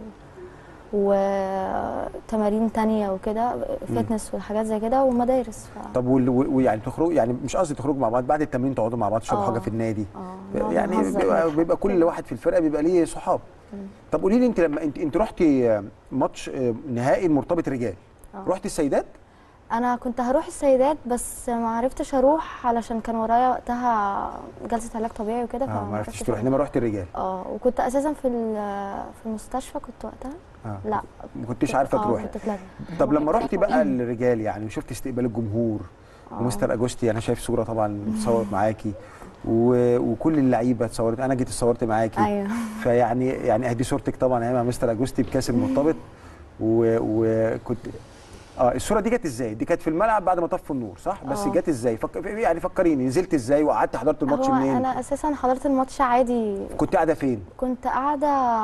Speaker 2: وتمارين تانية وكده فتنس وحاجات زي كده ومدارس ف...
Speaker 1: طب وال- وال- ويعني تخرجوا يعني مش قصدي تخرجوا مع بعض بعد التمرين تقعدوا مع بعض تشربوا
Speaker 2: آه.
Speaker 1: حاجه في النادي
Speaker 2: اه نقعد
Speaker 1: يعني
Speaker 2: نهزر
Speaker 1: بيبقى,
Speaker 2: ونضحك
Speaker 1: بيبقى كل
Speaker 2: كده.
Speaker 1: واحد في الفرقه بيبقى ليه صحاب
Speaker 2: مم.
Speaker 1: طب قولي لي انت لما انت انت رحتي ماتش نهائي المرتبط رجال
Speaker 2: آه.
Speaker 1: رحتي السيدات
Speaker 2: انا كنت هروح السيدات بس ما عرفتش اروح علشان كان ورايا وقتها جلسه علاج طبيعي وكده
Speaker 1: اه
Speaker 2: فما
Speaker 1: ما عرفتش
Speaker 2: عرفتش
Speaker 1: تروحي
Speaker 2: أروح.
Speaker 1: انما رحتي الرجال
Speaker 2: اه وكنت اساسا في ال- في المستشفى كنت وقتها
Speaker 1: اه
Speaker 2: لا
Speaker 1: ما كنتش عارفه
Speaker 2: آه،
Speaker 1: تروحي
Speaker 2: كنت اتلغى
Speaker 1: طب لما رحتي بقى الرجال يعني وشفتي استقبال الجمهور
Speaker 2: آه.
Speaker 1: ومستر اجوستي انا شايف صوره طبعا اتصورت معاكي و... وكل اللعيبه اتصورت انا جيت اتصورت معاكي
Speaker 2: ايوه
Speaker 1: فيعني يعني ادي صورتك طبعا ايام مع مستر اجوستي بكاس المرتبط و- وكنت اه الصوره دي جت ازاي؟ دي كانت في الملعب بعد ما طفوا النور صح؟ بس
Speaker 2: آه.
Speaker 1: جت ازاي؟ فك... يعني فكريني نزلت ازاي وقعدت حضرت الماتش
Speaker 2: هو
Speaker 1: منين؟
Speaker 2: انا اساسا حضرت الماتش عادي
Speaker 1: كنت قاعده فين؟
Speaker 2: كنت قاعده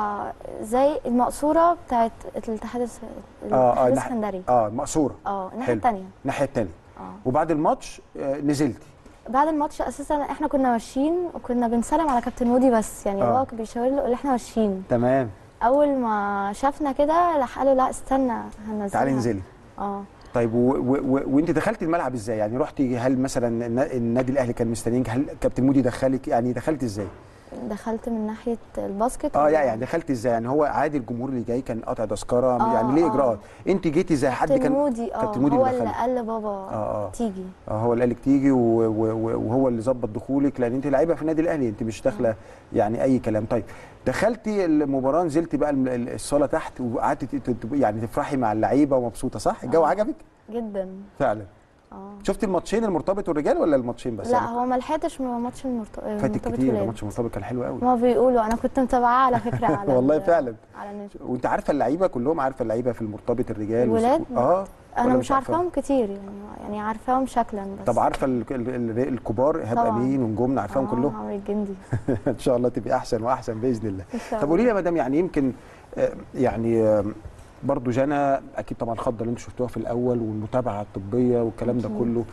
Speaker 2: زي المقصوره بتاعت الاتحاد الس-
Speaker 1: اه
Speaker 2: الاتحاد
Speaker 1: ناح-
Speaker 2: السكندري
Speaker 1: اه المقصوره
Speaker 2: اه الناحيه
Speaker 1: حلو.
Speaker 2: الثانيه
Speaker 1: الناحيه الثانيه
Speaker 2: اه
Speaker 1: وبعد الماتش آه نزلتي
Speaker 2: بعد الماتش اساسا احنا كنا ماشيين وكنا بنسلم على كابتن مودي بس يعني
Speaker 1: آه.
Speaker 2: هو كان بيشاور له اللي احنا ماشيين
Speaker 1: تمام
Speaker 2: اول ما شافنا كده راح قال له لا استنى هنزلها
Speaker 1: تعالي انزلي
Speaker 2: اه
Speaker 1: طيب و... و... و... وانت دخلتي الملعب ازاي؟ يعني رحتي هل مثلا النا- النادي الاهلي كان مستنيك؟ هل كابتن مودي دخلك؟ يعني دخلت ازاي؟
Speaker 2: دخلت من ناحيه الباسكت
Speaker 1: اه
Speaker 2: و-
Speaker 1: يعني دخلت ازاي؟ يعني هو عادي الجمهور اللي جاي كان قاطع تذكره
Speaker 2: آه،
Speaker 1: يعني ليه
Speaker 2: آه.
Speaker 1: اجراءات؟ انت جيتي زي حد
Speaker 2: كابتن
Speaker 1: كان
Speaker 2: مودي اه
Speaker 1: كابتن مودي
Speaker 2: هو
Speaker 1: اللي
Speaker 2: اللي
Speaker 1: دخلك.
Speaker 2: قال لبابا
Speaker 1: اه اه
Speaker 2: تيجي
Speaker 1: اه هو اللي قالك تيجي و... و... و- وهو اللي ظبط دخولك لان انت لعيبه في النادي الاهلي انت مش داخله يعني اي كلام طيب دخلتي المباراه نزلتي بقى الم- ال- الصاله تحت وقعدتي ت- ت- يعني تفرحي مع اللعيبه ومبسوطه صح الجو
Speaker 2: آه.
Speaker 1: عجبك
Speaker 2: جدا
Speaker 1: فعلا
Speaker 2: اه
Speaker 1: شفتي الماتشين المرتبط والرجال ولا الماتشين بس
Speaker 2: لا
Speaker 1: يعني
Speaker 2: هو ما لحقتش م- ماتش المرت...
Speaker 1: فاتك
Speaker 2: المرتبط
Speaker 1: كتير
Speaker 2: ولاد.
Speaker 1: الماتش المرتبط كان حلو قوي
Speaker 2: ما بيقولوا انا كنت متابعاه على فكره على
Speaker 1: والله
Speaker 2: ال-
Speaker 1: فعلا.
Speaker 2: على النت
Speaker 1: وانت عارفه اللعيبه كلهم عارفه اللعيبه في المرتبط الرجال والس-
Speaker 2: الولاد؟
Speaker 1: اه
Speaker 2: انا
Speaker 1: ولا
Speaker 2: مش عارفاهم كتير يعني يعني عارفاهم شكلا بس
Speaker 1: طب عارفه ال- ال- ال- الكبار ايهاب
Speaker 2: طبعاً.
Speaker 1: امين ونجومنا عارفاهم
Speaker 2: آه،
Speaker 1: كلهم
Speaker 2: عمرو الجندي
Speaker 1: ان شاء الله تبقي احسن واحسن باذن الله
Speaker 2: ان شاء
Speaker 1: طب قولي لي يا مدام يعني يمكن آه، يعني آه، برضو جنى اكيد طبعا الخضه اللي انتوا شفتوها في الاول والمتابعه الطبيه والكلام ده
Speaker 2: أكيد.
Speaker 1: كله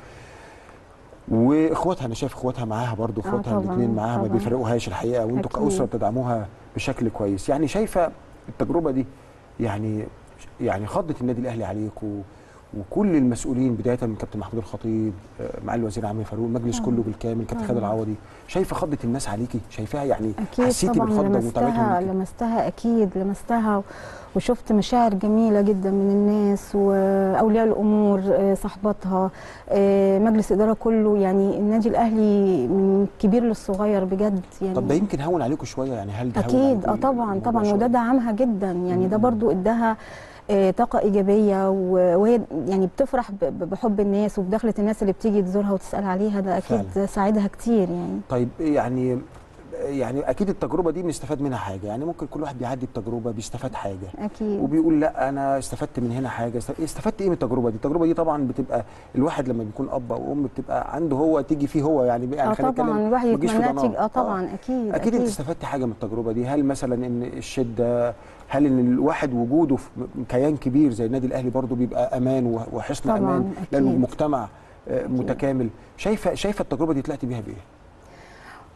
Speaker 1: واخواتها انا شايف اخواتها معاها برضو
Speaker 3: آه
Speaker 1: اخواتها
Speaker 3: طبعاً،
Speaker 1: الاثنين معاها ما
Speaker 3: طبعاً.
Speaker 1: بيفرقوهاش الحقيقه وانتوا
Speaker 3: أكيد.
Speaker 1: كاسره بتدعموها بشكل كويس يعني شايفه التجربه دي يعني يعني خضت النادي الاهلي عليكم وكل المسؤولين بدايه من كابتن محمود الخطيب آه، معالي الوزير عمرو فاروق المجلس
Speaker 3: طبعاً.
Speaker 1: كله بالكامل كابتن خالد
Speaker 3: طبعاً.
Speaker 1: العوضي شايفه خضت الناس عليكي شايفاها يعني
Speaker 3: اكيد
Speaker 1: حسيتي
Speaker 3: طبعا
Speaker 1: بالخضه
Speaker 3: لمستها
Speaker 1: ومتابعتهم ليكي؟
Speaker 3: لمستها اكيد لمستها و- وشفت مشاعر جميله جدا من الناس واولياء الامور آه، صحباتها آه، مجلس اداره كله يعني النادي الاهلي من كبير للصغير بجد يعني
Speaker 1: طب ده يمكن هون عليكم شويه يعني هل ده هون
Speaker 3: اكيد اه
Speaker 1: عليكم
Speaker 3: طبعا
Speaker 1: الموضوع
Speaker 3: طبعا
Speaker 1: شوية؟
Speaker 3: وده دعمها جدا يعني ده
Speaker 1: مم.
Speaker 3: برضو اداها آه، طاقة إيجابية و- وهي يعني بتفرح ب- ب- بحب الناس وبدخلة الناس اللي بتيجي تزورها وتسأل عليها ده أكيد
Speaker 1: فعلا.
Speaker 3: ساعدها كتير يعني
Speaker 1: طيب يعني يعني اكيد التجربه دي بنستفاد منها حاجه يعني ممكن كل واحد بيعدي بتجربه بيستفاد حاجه
Speaker 3: أكيد
Speaker 1: وبيقول لا انا استفدت من هنا حاجه است- استفدت ايه من التجربه دي التجربه دي طبعا بتبقى الواحد لما بيكون اب او ام بتبقى عنده هو تيجي فيه هو يعني يعني
Speaker 3: اه
Speaker 1: خلينا نتكلم
Speaker 3: طبعا الواحد
Speaker 1: ما تجيش في
Speaker 3: يتمنى
Speaker 1: ضنان.
Speaker 3: تيجي اه طبعا اكيد
Speaker 1: اكيد انت استفدت حاجه من التجربه دي هل مثلا ان الشده هل ان الواحد وجوده في كيان كبير زي النادي الاهلي برضو بيبقى امان و- وحصن
Speaker 3: طبعاً،
Speaker 1: امان لانه
Speaker 3: أكيد.
Speaker 1: مجتمع آه، متكامل شايفه شايفه التجربه دي طلعتي بيها بايه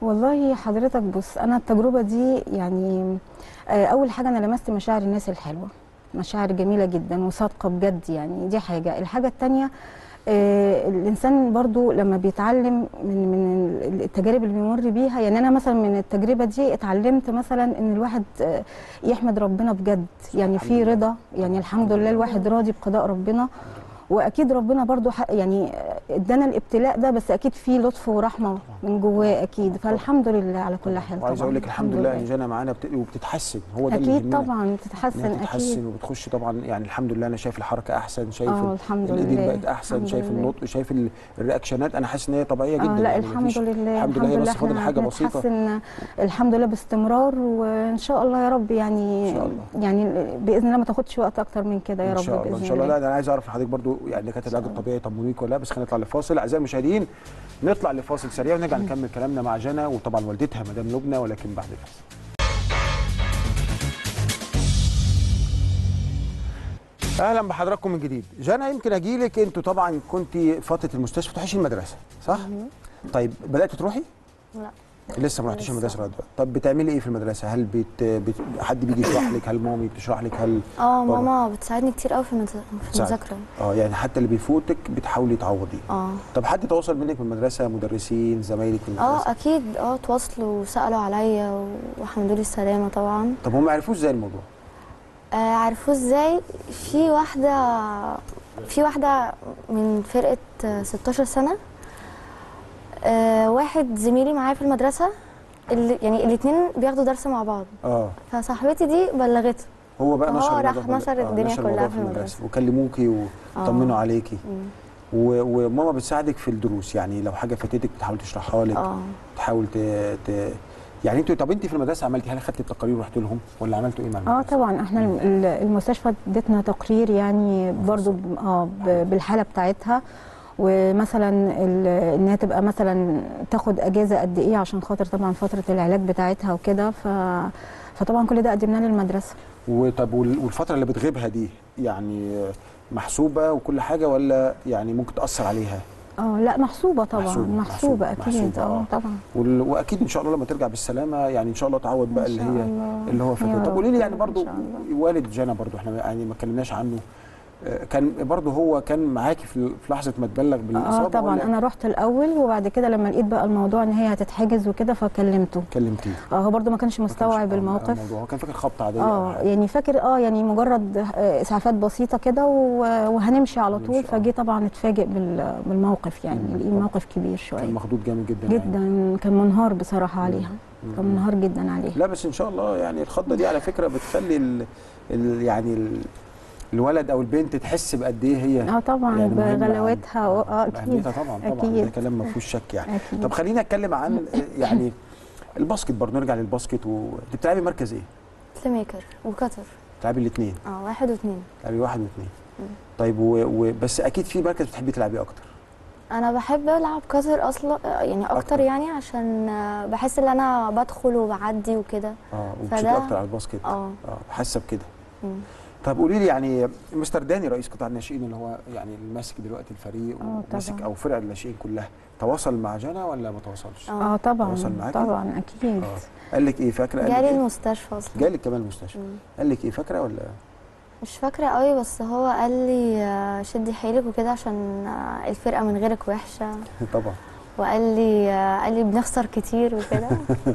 Speaker 3: والله حضرتك بص انا التجربه دي يعني آه، اول حاجه انا لمست مشاعر الناس الحلوه مشاعر جميله جدا وصادقه بجد يعني دي حاجه الحاجه الثانيه آه الانسان برضو لما بيتعلم من من التجارب اللي بيمر بيها يعني انا مثلا من التجربه دي اتعلمت مثلا ان الواحد آه يحمد ربنا بجد يعني في
Speaker 1: الحمد لله.
Speaker 3: رضا يعني الحمد لله الواحد راضي بقضاء ربنا واكيد ربنا برضو حق يعني ادانا الابتلاء ده بس اكيد في لطف ورحمه من جواه اكيد فالحمد لله على كل حال
Speaker 1: وعايز
Speaker 3: طبعا
Speaker 1: اقول لك الحمد لله ان جانا معانا بت- وبتتحسن هو ده اللي
Speaker 3: اكيد
Speaker 1: يهمنا.
Speaker 3: طبعا بتتحسن
Speaker 1: انها تتحسن
Speaker 3: اكيد
Speaker 1: وبتخش طبعا يعني الحمد لله انا شايف الحركه احسن شايف
Speaker 3: اه
Speaker 1: ال-
Speaker 3: الحمد
Speaker 1: الايدين
Speaker 3: لله
Speaker 1: بقت احسن
Speaker 3: الحمد
Speaker 1: شايف
Speaker 3: لله.
Speaker 1: النطق شايف ال- الرياكشنات انا حاسس ان هي طبيعيه جدا
Speaker 3: اه لا
Speaker 1: يعني
Speaker 3: الحمد
Speaker 1: مفيش-
Speaker 3: لله
Speaker 1: الحمد لله هي بس فاضل
Speaker 3: احنا
Speaker 1: حاجه بسيطه
Speaker 3: بنتحسن الحمد لله باستمرار وان شاء الله يا رب يعني
Speaker 1: إن شاء الله.
Speaker 3: يعني باذن الله ما تاخدش وقت اكتر من كده يا
Speaker 1: ان
Speaker 3: رب
Speaker 1: شاء الله
Speaker 3: باذن
Speaker 1: ان شاء الله لا ده انا عايز اعرف حضرتك برضو يعني دكاتره العلاج الطبيعي طمنونيك ولا لا بس خلينا نطلع لفاصل اعزائي المشاهدين نطلع لفاصل سريع ونرجع نكمل كلامنا مع جنى وطبعا والدتها مدام لبنى ولكن بعد الفاصل اهلا بحضراتكم من جديد جنى يمكن اجي لك انتوا طبعا كنت فتره المستشفى تروحيش المدرسه صح طيب بدات تروحي
Speaker 2: لا
Speaker 1: لسه ما رحتيش
Speaker 2: لسه.
Speaker 1: المدرسه لغايه دلوقتي طب بتعملي ايه في المدرسه هل بت... بت... حد بيجي يشرح لك هل مامي بتشرح لك هل
Speaker 2: اه
Speaker 1: بابا.
Speaker 2: ماما بتساعدني كتير قوي في المز- في
Speaker 1: بتساعدك.
Speaker 2: المذاكره
Speaker 1: اه يعني حتى اللي بيفوتك بتحاولي تعوضيه
Speaker 2: اه
Speaker 1: طب حد تواصل منك من المدرسه مدرسين زمايلك في
Speaker 2: اه
Speaker 1: المدرسه
Speaker 2: اكيد اه تواصلوا وسالوا عليا وحمدوا لي السلامه طبعا
Speaker 1: طب هم عرفوش ازاي الموضوع
Speaker 2: آه عرفوه ازاي في واحده في واحده من فرقه آه، 16 سنه آه واحد زميلي معايا في المدرسه اللي يعني الاثنين بياخدوا درس مع بعض
Speaker 1: اه
Speaker 2: فصاحبتي دي بلغته
Speaker 1: هو بقى
Speaker 2: هو
Speaker 1: نشر
Speaker 2: راح
Speaker 1: الموضوع في-
Speaker 2: نشر الدنيا
Speaker 1: نشر الموضوع
Speaker 2: كلها
Speaker 1: في
Speaker 2: في
Speaker 1: المدرسه وكلموكي وطمنوا عليكي
Speaker 2: مم.
Speaker 1: و... وماما بتساعدك في الدروس يعني لو حاجه فاتتك بتحاول تشرحها لك
Speaker 2: اه
Speaker 1: تحاول ت... ت... يعني انتوا طب انت في المدرسه عملتي هل خدتي التقارير ورحت لهم ولا عملتوا ايه مع
Speaker 3: اه
Speaker 1: المدرسة؟
Speaker 3: طبعا احنا الم- ال- المستشفى ادتنا تقرير يعني برضو ب- اه ب- بالحاله بتاعتها ومثلا ال- انها تبقى مثلا تاخد اجازه قد ايه عشان خاطر طبعا فتره العلاج بتاعتها وكده ف فطبعا كل ده قدمناه للمدرسه
Speaker 1: وطب وال- والفتره اللي بتغيبها دي يعني محسوبه وكل حاجه ولا يعني ممكن تاثر عليها
Speaker 3: اه لا محسوبه طبعا
Speaker 1: محسوبة،
Speaker 3: محسوبه,
Speaker 1: محسوبة،
Speaker 3: اكيد
Speaker 1: محسوبة، آه.
Speaker 3: اه طبعا
Speaker 1: وال... واكيد ان شاء الله لما ترجع بالسلامه يعني ان شاء الله تعوض بقى
Speaker 3: إن
Speaker 1: اللي
Speaker 3: شاء
Speaker 1: هي
Speaker 3: الله.
Speaker 1: اللي هو
Speaker 3: يا
Speaker 1: فاكر طب
Speaker 3: رب،
Speaker 1: قولي لي يعني
Speaker 3: إن
Speaker 1: برضو
Speaker 3: شاء الله.
Speaker 1: والد جانا برضو احنا يعني ما اتكلمناش عنه آه، كان برضو هو كان معاكي في في لحظه ما تبلغ بالاصابه
Speaker 3: اه طبعا
Speaker 1: ولا
Speaker 3: انا رحت الاول وبعد كده لما لقيت بقى الموضوع ان هي هتتحجز وكده فكلمته
Speaker 1: كلمتيه
Speaker 3: اه هو برضو ما كانش
Speaker 1: ما كانش-
Speaker 3: مستوعب
Speaker 1: آه،
Speaker 3: الموقف
Speaker 1: الموضوع هو كان فاكر خبطه عاديه أو
Speaker 3: اه
Speaker 1: حاجة.
Speaker 3: يعني فاكر اه يعني مجرد آه، اسعافات بسيطه كده و- وهنمشي على
Speaker 1: هنمشي،
Speaker 3: طول
Speaker 1: آه.
Speaker 3: فجه طبعا اتفاجئ بال- بالموقف يعني
Speaker 1: مم.
Speaker 3: لقيه موقف كبير شويه
Speaker 1: كان مخضوض جامد جدا يعني.
Speaker 3: جدا كان منهار بصراحه عليها
Speaker 1: مم.
Speaker 3: كان منهار جدا عليها
Speaker 1: لا بس ان شاء الله يعني الخضه دي على فكره بتخلي ال... ال... يعني ال... الولد او البنت تحس بقد ايه هي
Speaker 3: اه طبعا
Speaker 1: يعني مهمة
Speaker 3: بغلاوتها و- اه اكيد
Speaker 1: اهميتها طبعا طبعا
Speaker 3: أكيد.
Speaker 1: ده كلام ما فيهوش شك يعني
Speaker 3: اكيد
Speaker 1: طب خلينا نتكلم عن يعني الباسكت برضه نرجع للباسكت و... انت بتلعبي مركز ايه؟
Speaker 2: بلاي ميكر وكتر
Speaker 1: بتلعبي الاثنين
Speaker 2: اه واحد واثنين
Speaker 1: بتلعبي واحد واثنين
Speaker 2: مم.
Speaker 1: طيب و... و... بس اكيد في مركز بتحبي تلعبي اكتر
Speaker 2: انا بحب العب كتر اصلا آه، يعني اكتر,
Speaker 1: أكتر.
Speaker 2: يعني عشان آه، بحس ان انا بدخل وبعدي وكده
Speaker 1: اه وبتشوفي
Speaker 2: فده-
Speaker 1: اكتر على الباسكت
Speaker 2: اه
Speaker 1: اه حاسه بكده
Speaker 2: مم.
Speaker 1: طب قولي لي يعني مستر داني رئيس قطاع الناشئين اللي هو يعني اللي ماسك دلوقتي الفريق
Speaker 3: آه،
Speaker 1: وماسك
Speaker 3: طبعا.
Speaker 1: او فرق الناشئين كلها تواصل مع جنى ولا ما تواصلش؟
Speaker 3: اه طبعا
Speaker 1: تواصل معاكي؟
Speaker 3: طبعا اكيد
Speaker 1: اه قال لك ايه فاكره؟ قال لك
Speaker 2: جالي
Speaker 1: إيه؟
Speaker 2: المستشفى اصلا
Speaker 1: جالك كمان المستشفى
Speaker 2: مم.
Speaker 1: قال لك ايه فاكره ولا
Speaker 2: مش فاكره قوي بس هو قال لي آه، شدي حيلك وكده عشان آه، الفرقه من غيرك وحشه
Speaker 1: طبعا
Speaker 2: وقال لي آه، قال لي بنخسر كتير وكده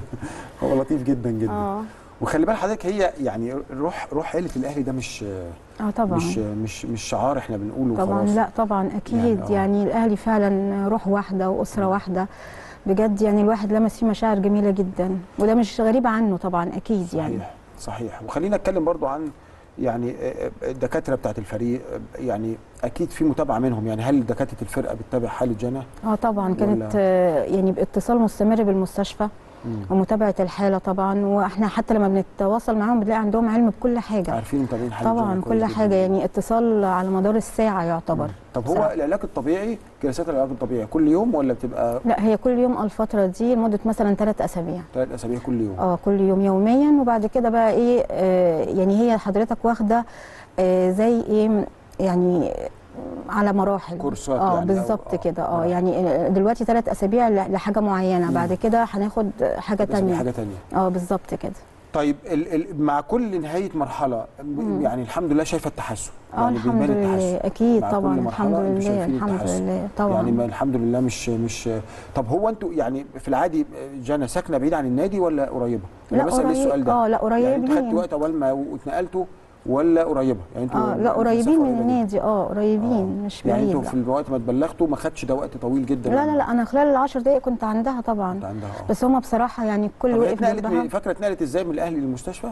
Speaker 1: هو لطيف جدا جدا
Speaker 2: اه
Speaker 1: وخلي بال حضرتك هي يعني روح روح عيله الاهلي ده مش
Speaker 3: اه طبعا
Speaker 1: مش مش مش شعار احنا بنقوله
Speaker 3: طبعا
Speaker 1: وخلاص
Speaker 3: لا طبعا اكيد
Speaker 1: يعني
Speaker 3: يعني,
Speaker 1: آه.
Speaker 3: يعني الاهلي فعلا روح واحده واسره
Speaker 1: مم.
Speaker 3: واحده بجد يعني الواحد لمس فيه مشاعر جميله جدا وده مش غريب عنه طبعا اكيد يعني
Speaker 1: صحيح صحيح وخلينا نتكلم برضو عن يعني آه، آه، الدكاتره بتاعت الفريق آه، يعني اكيد في متابعه منهم يعني هل دكاتره الفرقه بتتابع حاله جنى؟
Speaker 3: اه طبعا كانت
Speaker 1: ولا-
Speaker 3: آه، يعني باتصال مستمر بالمستشفى
Speaker 1: مم.
Speaker 3: ومتابعه الحاله طبعا واحنا حتى لما بنتواصل معاهم بنلاقي عندهم علم بكل حاجه
Speaker 1: عارفين متابعين حاله
Speaker 3: طبعا
Speaker 1: جنى
Speaker 3: كل
Speaker 1: كويس جداً.
Speaker 3: حاجه يعني اتصال على مدار الساعه يعتبر
Speaker 1: مم. طب هو
Speaker 3: بصراحة.
Speaker 1: العلاج الطبيعي جلسات العلاج الطبيعي كل يوم ولا بتبقى
Speaker 3: لا هي كل يوم الفتره دي لمده مثلا ثلاث اسابيع
Speaker 1: ثلاث اسابيع كل يوم؟
Speaker 3: اه كل يوم يوميا وبعد كده بقى ايه آه يعني هي حضرتك واخده آه زي ايه يعني على مراحل
Speaker 1: كورسات
Speaker 3: اه
Speaker 1: يعني أو-
Speaker 3: بالظبط
Speaker 1: آه.
Speaker 3: كده اه
Speaker 1: آه.
Speaker 3: يعني دلوقتي ثلاث اسابيع ل- لحاجه معينه بعد كده هناخد حاجه
Speaker 1: بس دي
Speaker 3: تانية
Speaker 1: حاجه تانية
Speaker 3: اه بالظبط كده
Speaker 1: طيب ال ال مع كل نهايه مرحله يعني الحمد لله شايفه التحسن
Speaker 3: اه
Speaker 1: يعني
Speaker 3: الحمد
Speaker 1: بيبان
Speaker 3: لله
Speaker 1: التحسن.
Speaker 3: اكيد
Speaker 1: مع
Speaker 3: طبعا
Speaker 1: كل
Speaker 3: الحمد
Speaker 1: مرحلة أنتوا
Speaker 3: لله
Speaker 1: شايفين
Speaker 3: الحمد
Speaker 1: التحسن.
Speaker 3: لله طبعا
Speaker 1: يعني ما الحمد لله مش مش طب هو انتوا يعني في العادي جانا ساكنه بعيد عن النادي ولا قريبه؟
Speaker 3: لا
Speaker 1: أنا بسأل ليه السؤال
Speaker 3: قريب
Speaker 1: ده
Speaker 3: اه لا
Speaker 1: يعني انتوا خدتوا
Speaker 3: قريبين
Speaker 1: وقت اول ما واتنقلتوا ولا قريبه؟ يعني انتوا
Speaker 3: اه لا قريبين
Speaker 1: المسافة
Speaker 3: من
Speaker 1: قريبة جدا.
Speaker 3: النادي اه قريبين مش
Speaker 1: يعني
Speaker 3: بعيد
Speaker 1: انتوا
Speaker 3: لا.
Speaker 1: في الوقت ما اتبلغتوا ما خدش ده وقت طويل جدا
Speaker 3: لا لا لا انا خلال العشر دقايق كنت عندها طبعا
Speaker 1: كنت عندها اه
Speaker 3: بس هما بصراحه يعني الكل
Speaker 1: طب هي
Speaker 3: وقف
Speaker 1: اتنقلت
Speaker 3: جنبها
Speaker 1: من- فاكره اتنقلت ازاي من الاهلي للمستشفى؟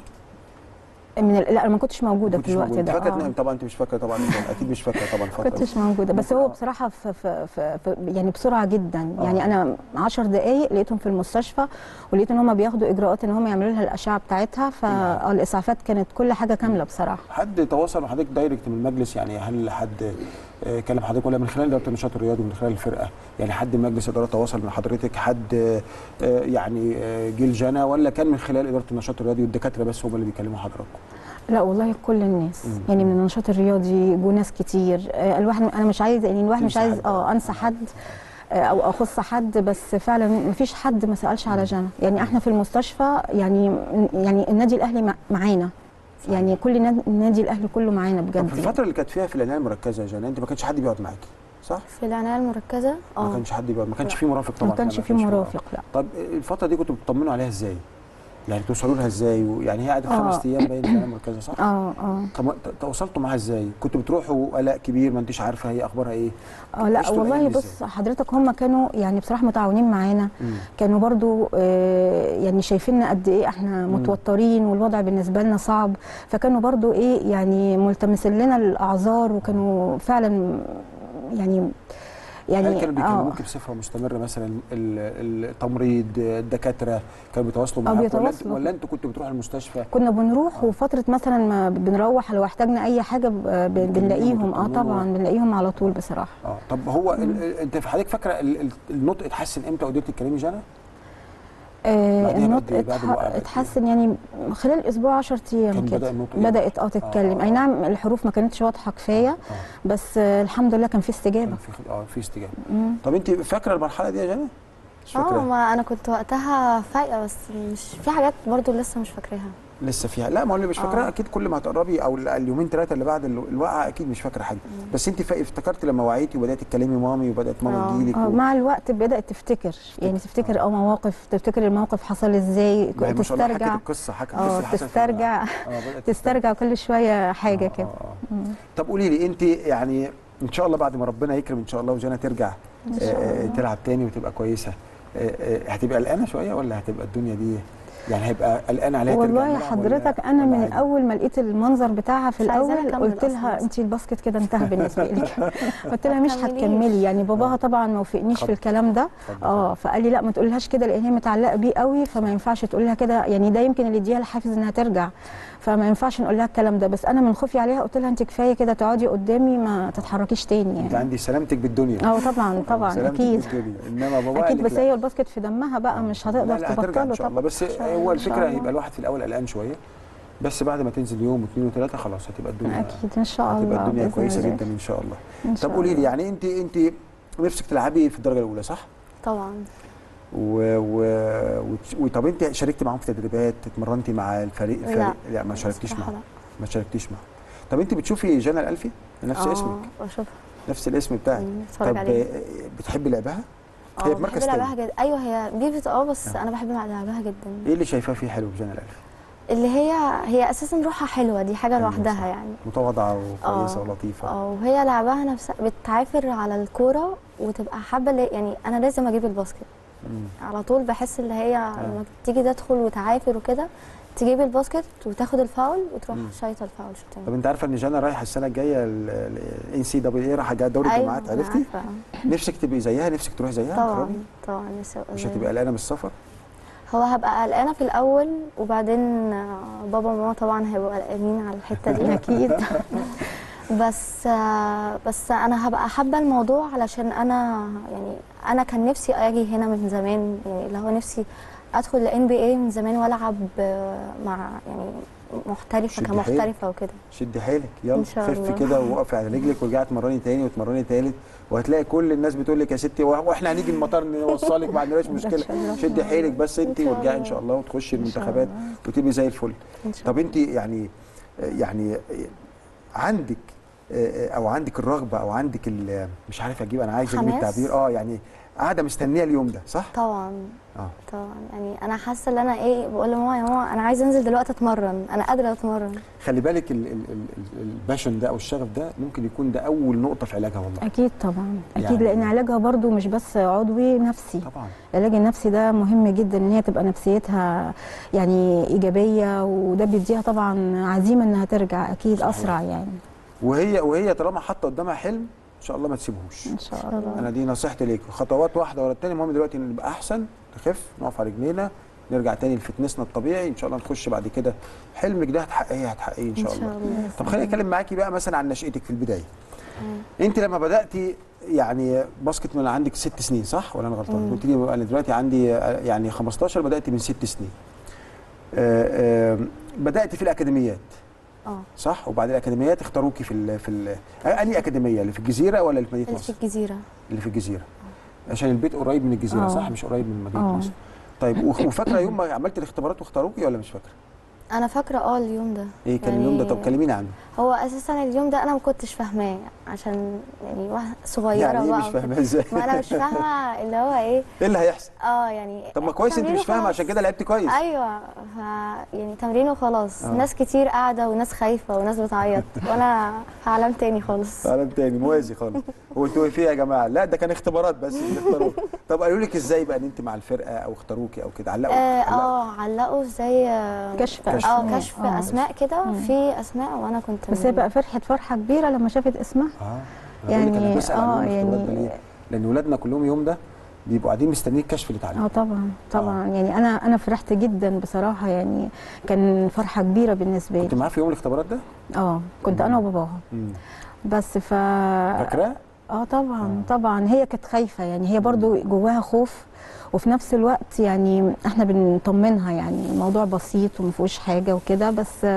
Speaker 3: من ال... لا انا ما كنتش موجوده
Speaker 1: كنتش
Speaker 3: في الوقت
Speaker 1: موجودة.
Speaker 3: ده
Speaker 1: فاكره
Speaker 3: آه.
Speaker 1: اتنقلت طبعا انت مش فاكره طبعا اكيد مش فاكره طبعا الفتره دي.
Speaker 3: كنتش موجوده بس
Speaker 1: ممكن
Speaker 3: هو
Speaker 1: آه.
Speaker 3: بصراحه في في في في يعني بسرعه جدا
Speaker 1: آه.
Speaker 3: يعني انا 10 دقائق لقيتهم في المستشفى ولقيت ان هم بياخدوا اجراءات ان هم يعملوا لها الاشعه بتاعتها فالاسعافات كانت كل حاجه كامله بصراحه
Speaker 1: حد تواصل مع حضرتك دايركت من المجلس يعني هل حد آه، كلم حضرتك ولا من خلال اداره النشاط الرياضي من خلال الفرقه يعني حد من مجلس اداره تواصل مع حضرتك حد آه، آه، يعني آه، جيل جنى ولا كان من خلال اداره النشاط الرياضي والدكاتره بس هم اللي بيكلموا حضراتكم
Speaker 3: لا والله كل الناس
Speaker 1: مم.
Speaker 3: يعني من النشاط الرياضي جو ناس كتير آه، الواحد انا مش عايز يعني الواحد مش
Speaker 1: تنسى
Speaker 3: عايز
Speaker 1: حد.
Speaker 3: اه انسى حد آه، او اخص حد بس فعلا ما فيش حد ما سالش على جنى يعني احنا في المستشفى يعني يعني النادي الاهلي مع- معانا يعني كل ناد- النادي الاهلي كله معانا
Speaker 1: طب
Speaker 3: بجد
Speaker 1: في الفتره اللي كانت فيها في العنايه المركزه يا جنى انت ما كانش حد بيقعد معاكي صح؟
Speaker 2: في العنايه المركزه
Speaker 1: ما
Speaker 2: اه
Speaker 1: كانش حد بيقعد ما كانش
Speaker 2: لا.
Speaker 1: في مرافق طبعا
Speaker 3: ما كانش
Speaker 1: لا،
Speaker 3: في
Speaker 1: كانش
Speaker 3: مرافق لا
Speaker 1: طب الفتره دي كنتوا بتطمنوا عليها ازاي؟ يعني توصلوا لها ازاي؟ يعني هي قعدت
Speaker 3: آه.
Speaker 1: خمس ايام باين في العنايه المركزه صح؟
Speaker 3: اه اه
Speaker 1: طب ت- تواصلتوا معاها ازاي؟ كنتوا بتروحوا قلق كبير ما انتش عارفه هي اخبارها ايه؟
Speaker 3: اه لا
Speaker 1: عشتوا
Speaker 3: والله
Speaker 1: الأيام دي
Speaker 3: بص حضرتك هم كانوا يعني بصراحه متعاونين معانا
Speaker 1: مم.
Speaker 3: كانوا برضو آه، يعني شايفيننا قد ايه احنا متوترين والوضع بالنسبه لنا صعب فكانوا برضو ايه يعني ملتمسين لنا الاعذار وكانوا فعلا يعني يعني
Speaker 1: هل كانوا بيكلموك
Speaker 3: اه
Speaker 1: بصفه مستمره مثلا ال- التمريض الدكاتره كانوا بيتواصلوا
Speaker 3: آه،
Speaker 1: معاك ولا انت
Speaker 3: بيتواصلوا.
Speaker 1: ولا انتوا كنتوا بتروحوا المستشفى
Speaker 3: كنا بنروح وفتره مثلا ما بنروح لو احتاجنا اي حاجه ب- ب- بنلاقيهم اه
Speaker 1: وتطمنوا.
Speaker 3: طبعا بنلاقيهم على طول بصراحه
Speaker 1: اه طب هو ال- ال- انت في حضرتك فاكره ال- ال- النطق اتحسن امتى وقدرتي تتكلمي جنى؟
Speaker 3: آه
Speaker 1: بعديها
Speaker 3: النطق
Speaker 1: بقد إيه؟ بعد الوقعة
Speaker 3: اتح-
Speaker 1: بقد إيه؟
Speaker 3: اتحسن يعني خلال اسبوع 10 ايام
Speaker 1: كان
Speaker 3: كده
Speaker 1: بدأ النطق يبقى.
Speaker 3: بدات اه تتكلم
Speaker 1: آه.
Speaker 3: اي نعم الحروف ما كانتش واضحه كفايه
Speaker 1: اه
Speaker 3: بس آه الحمد لله كان في استجابه
Speaker 1: كان في اه في استجابه
Speaker 3: مم.
Speaker 1: طب انت فاكره المرحله دي يا جنى؟ مش
Speaker 2: اه
Speaker 1: فاكراها
Speaker 2: ما انا كنت وقتها فايقه بس مش في حاجات برضو لسه مش فاكراها
Speaker 1: لسه فيها لا ما هو اللي مش فاكراها
Speaker 2: آه.
Speaker 1: اكيد كل ما تقربي او ال- اليومين ثلاثه اللي بعد ال- الوقعه اكيد مش فاكره حاجه بس انت فا- افتكرت لما وعيتي وبدات تكلمي مامي وبدات ماما
Speaker 2: آه.
Speaker 1: تجيلك
Speaker 3: اه
Speaker 1: و...
Speaker 3: مع الوقت بدات تفتكر يعني تفتكر اه مواقف تفتكر الموقف حصل ازاي
Speaker 1: ما هي ما شاء الله حكت
Speaker 3: تسترجع
Speaker 1: القصه حكت
Speaker 3: اه
Speaker 1: القصه اللي حصلت في
Speaker 3: تسترجع
Speaker 1: الوقعة. اه بدات
Speaker 3: تسترجع كل شويه حاجه
Speaker 1: آه،
Speaker 3: كده
Speaker 1: آه، آه. طب قولي لي انت يعني ان شاء الله بعد ما ربنا يكرم ان شاء الله وجانا ترجع
Speaker 2: إن شاء
Speaker 1: آه،
Speaker 2: الله.
Speaker 1: تلعب تاني وتبقى كويسه آه، آه، هتبقى قلقانه شويه ولا هتبقى الدنيا دي يعني هيبقى قلقانه عليها ترجع
Speaker 3: والله
Speaker 1: الملعب ولا-
Speaker 3: حضرتك انا
Speaker 1: ولا
Speaker 3: من
Speaker 1: عادي؟
Speaker 3: اول ما لقيت المنظر بتاعها في
Speaker 2: مش عايزاها
Speaker 3: الاول
Speaker 2: أكمل
Speaker 3: قلت لها
Speaker 2: أصلاً.
Speaker 3: انت الباسكت كده انتهى بالنسبه لك قلت لها
Speaker 2: ما
Speaker 3: مش
Speaker 2: تكمليش.
Speaker 3: هتكملي يعني باباها طبعا ما وافقنيش
Speaker 1: خد.
Speaker 3: في الكلام ده
Speaker 1: اتفضل.
Speaker 3: اه فقال لي لا ما تقولهاش كده لان هي متعلقه بيه قوي فما ينفعش تقول لها كده يعني ده يمكن اللي يديها الحافز انها ترجع فما ينفعش نقول لها الكلام ده بس انا من خوفي عليها قلت لها انت كفايه كده تقعدي قدامي ما تتحركيش تاني
Speaker 1: انت
Speaker 3: يعني
Speaker 1: عندي سلامتك بالدنيا
Speaker 3: اه طبعا طبعا
Speaker 1: سلامتك
Speaker 3: اكيد
Speaker 1: بالدنيا انما بابا
Speaker 3: اكيد
Speaker 1: قال لك
Speaker 3: بس
Speaker 1: لا.
Speaker 3: هي الباسكت في دمها بقى مش
Speaker 1: لا
Speaker 3: هتقدر
Speaker 1: لا هترجع
Speaker 3: تبطله
Speaker 1: ان شاء الله
Speaker 3: طبعا
Speaker 1: بس
Speaker 2: شاء
Speaker 1: هو
Speaker 2: الله. إن شاء
Speaker 1: الفكره
Speaker 2: الله.
Speaker 1: هيبقى الواحد في الاول قلقان شويه بس بعد ما تنزل يوم واثنين وثلاثه خلاص هتبقى الدنيا
Speaker 3: اكيد ان شاء الله
Speaker 1: هتبقى الدنيا
Speaker 3: بإذن
Speaker 1: كويسه
Speaker 3: الله.
Speaker 1: جدا ان شاء الله
Speaker 3: إن
Speaker 1: طب
Speaker 3: شاء
Speaker 1: قولي لي
Speaker 3: الله.
Speaker 1: يعني انت انت نفسك تلعبي في الدرجه الاولى صح؟
Speaker 2: طبعا
Speaker 1: و... و... وت- وطب انت شاركتي معاهم في تدريبات اتمرنتي مع الفريق الفريق
Speaker 2: لا.
Speaker 1: لا ما شاركتيش
Speaker 2: بصراحة
Speaker 1: معاهم
Speaker 2: لا.
Speaker 1: ما شاركتيش معاهم طب انت بتشوفي جنى الالفي نفس
Speaker 2: آه،
Speaker 1: اسمك
Speaker 2: بشوفها
Speaker 1: نفس الاسم بتاعك
Speaker 2: مم، بتفرج
Speaker 1: طب
Speaker 2: عليه.
Speaker 1: آه، بتحبي لعبها؟
Speaker 2: اه
Speaker 1: هي في مركز
Speaker 2: بحب لعبها
Speaker 1: تاني
Speaker 2: جدا ايوه هي بيفت اه بس انا بحب لعبها جدا
Speaker 1: ايه اللي شايفاه فيه حلو في جنى الالفي؟
Speaker 2: اللي هي هي اساسا روحها حلوه دي حاجه
Speaker 1: أيوة صح.
Speaker 2: لوحدها يعني
Speaker 1: متواضعه وكويسه
Speaker 2: آه.
Speaker 1: ولطيفه
Speaker 2: اه وهي لعبها نفسها بتعافر على الكوره وتبقى حابه اللي- يعني انا لازم اجيب الباسكت
Speaker 1: مم.
Speaker 2: على طول بحس اللي هي لما تيجي تدخل وتعافر وكده تجيب الباسكت وتاخد الفاول وتروح
Speaker 1: مم.
Speaker 2: شايطه الفاول شوطين
Speaker 1: طب انت عارفه ان جانا رايحه السنه الجايه الان سي دبليو اي رايحه جايه دوري الجامعات
Speaker 2: أنا
Speaker 1: عرفتي؟
Speaker 2: عارفة.
Speaker 1: نفسك تبقي زيها نفسك تروحي زيها
Speaker 2: طبعا
Speaker 1: تجربي؟
Speaker 2: طبعا لسه
Speaker 1: مش هتبقى قلقانه من السفر؟
Speaker 2: هو هبقى قلقانه في الاول وبعدين آه، بابا وماما طبعا هيبقوا قلقانين على الحته دي
Speaker 3: اكيد
Speaker 2: بس آه، بس انا هبقى حابه الموضوع علشان انا يعني انا كان نفسي اجي هنا من زمان يعني اللي هو نفسي ادخل ال NBA من زمان والعب آه، مع يعني محترفه
Speaker 1: شدي
Speaker 2: كمحترفه وكده
Speaker 1: شدي حيلك يلا
Speaker 2: إن شاء
Speaker 1: خفي
Speaker 2: الله.
Speaker 1: كده وقفي على رجلك وارجعي اتمرني تاني وتمرني تالت وهتلاقي كل الناس بتقول لك يا ستي واحنا هنيجي المطار نوصلك ما عندناش مشكله شدي حيلك بس انت
Speaker 2: إن شاء
Speaker 1: وارجعي ان
Speaker 2: الله.
Speaker 1: شاء الله وتخشي
Speaker 3: إن شاء
Speaker 1: المنتخبات
Speaker 3: الله.
Speaker 1: وتبقي زي الفل
Speaker 2: ان شاء
Speaker 1: طب انت يعني يعني عندك او عندك الرغبه او عندك ال- مش عارف اجيب انا عايز اجيب
Speaker 2: حماس؟
Speaker 1: التعبير اه يعني قاعده مستنيه اليوم ده صح؟
Speaker 2: طبعا
Speaker 1: اه
Speaker 2: طبعا يعني انا حاسه ان انا ايه بقول لماما يا ماما انا عايزه انزل دلوقتي اتمرن انا قادره اتمرن
Speaker 1: خلي بالك ال- ال- ال- ال- الباشن ده او الشغف ده ممكن يكون ده اول نقطه في علاجها والله
Speaker 3: اكيد طبعا اكيد
Speaker 1: يعني-
Speaker 3: لان علاجها برضو مش بس عضوي نفسي
Speaker 1: طبعا
Speaker 3: العلاج النفسي ده مهم جدا ان هي تبقى نفسيتها يعني ايجابيه وده بيديها طبعا عزيمه انها ترجع اكيد
Speaker 1: صحيح.
Speaker 3: اسرع يعني
Speaker 1: وهي وهي طالما حاطه قدامها حلم ان شاء الله ما تسيبهوش
Speaker 3: ان شاء
Speaker 2: الله.
Speaker 3: الله
Speaker 1: انا دي نصيحتي ليك خطوات واحده ورا الثانيه المهم دلوقتي نبقى احسن نخف نقف على رجلينا نرجع تاني لفتنسنا الطبيعي ان شاء الله نخش بعد كده حلمك ده هتحققيه هتحققيه ان
Speaker 2: ان
Speaker 1: شاء
Speaker 2: شاء
Speaker 1: الله
Speaker 2: الله
Speaker 1: طب خليني اتكلم معاكي بقى مثلا عن نشأتك في البدايه انت لما بداتي يعني باسكت من عندك ست سنين صح ولا انا غلطان
Speaker 2: مم.
Speaker 1: قلت لي انا دلوقتي عندي آه، يعني 15 بدات من ست سنين آه، آه، بدات في الاكاديميات
Speaker 2: اه
Speaker 1: صح وبعد الاكاديميات اختاروكي في ال في ال انهي اكاديميه اللي في الجزيره ولا اللي في مدينه
Speaker 2: اللي في
Speaker 1: نصر
Speaker 2: الجزيره
Speaker 1: اللي في الجزيره عشان البيت قريب من الجزيره
Speaker 3: آه.
Speaker 1: صح مش قريب من مدينه
Speaker 3: آه.
Speaker 1: نصر طيب وخ- وفاكره يوم ما عملت الاختبارات واختاروكي ولا مش فاكره
Speaker 2: انا فاكره اه اليوم ده
Speaker 1: ايه كان
Speaker 2: يعني
Speaker 1: اليوم ده طب كلميني عنه
Speaker 2: هو اساسا اليوم ده انا ما كنتش فاهماه عشان يعني واحده صغيره
Speaker 1: يعني ايه
Speaker 2: بقى
Speaker 1: مش
Speaker 2: وكده.
Speaker 1: فاهمه ازاي
Speaker 2: ما انا مش فاهمه اللي هو ايه
Speaker 1: ايه اللي هيحصل
Speaker 2: اه يعني
Speaker 1: طب ما كويس انت
Speaker 2: تمرين
Speaker 1: مش فاهمه
Speaker 2: وخلاص.
Speaker 1: عشان كده لعبت كويس
Speaker 2: ايوه ف يعني تمرين وخلاص
Speaker 1: آه.
Speaker 2: ناس كتير قاعده وناس خايفه وناس بتعيط وانا في عالم تاني خالص
Speaker 1: عالم تاني موازي خالص هو انتوا فيه يا جماعه لا ده كان اختبارات بس اللي اختاروك طب قالوا لك ازاي بقى ان انت مع الفرقه او اختاروكي او كده علقوا
Speaker 2: اه
Speaker 1: علقوا.
Speaker 2: آه، علقوا زي آه،
Speaker 3: كشف
Speaker 1: كشف.
Speaker 2: اه
Speaker 3: أسماء.
Speaker 2: كشف
Speaker 3: آه.
Speaker 2: اسماء كده
Speaker 3: مم.
Speaker 2: في اسماء وانا كنت
Speaker 3: بس
Speaker 2: من-
Speaker 3: هي بقى فرحه فرحه كبيره لما شافت اسمها
Speaker 1: اه أنا بقول لك انا
Speaker 3: يعني
Speaker 1: بسال عن
Speaker 3: اه
Speaker 1: يوم الاختبارات ده
Speaker 3: يعني
Speaker 1: ليه؟ لان ولادنا كلهم يوم ده بيبقوا قاعدين مستنيين الكشف اللي اتعلم
Speaker 3: اه طبعا طبعا يعني انا انا فرحت جدا بصراحه يعني كان فرحه كبيره بالنسبه
Speaker 1: كنت
Speaker 3: لي
Speaker 1: معاه في يوم الاختبارات ده؟
Speaker 3: اه كنت انا وباباها
Speaker 1: مم.
Speaker 3: بس ف
Speaker 1: فاكراه؟
Speaker 3: اه طبعا
Speaker 1: آه.
Speaker 3: طبعا هي كانت خايفه يعني هي برضو جواها خوف وفي نفس الوقت يعني احنا بنطمنها يعني الموضوع بسيط وما فيهوش حاجه وكده بس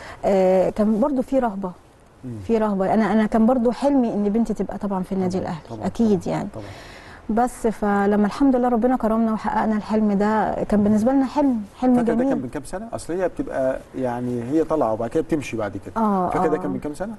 Speaker 3: آه كان برضو في رهبه
Speaker 1: مم.
Speaker 3: في رهبه انا انا كان برضو حلمي ان بنتي تبقى طبعا في النادي
Speaker 1: طبعاً،
Speaker 3: الاهلي
Speaker 1: طبعاً،
Speaker 3: اكيد
Speaker 1: طبعاً،
Speaker 3: يعني
Speaker 1: طبعا
Speaker 3: بس فلما الحمد لله ربنا كرمنا وحققنا الحلم ده كان بالنسبه لنا حلم حلم
Speaker 1: فاكر ده
Speaker 3: جميل
Speaker 1: كان من كام سنه؟ اصل هي بتبقى يعني هي طالعه وبعد كده بتمشي بعد كده
Speaker 3: اه
Speaker 1: فاكر ده
Speaker 3: آه.
Speaker 1: كان من كام سنه؟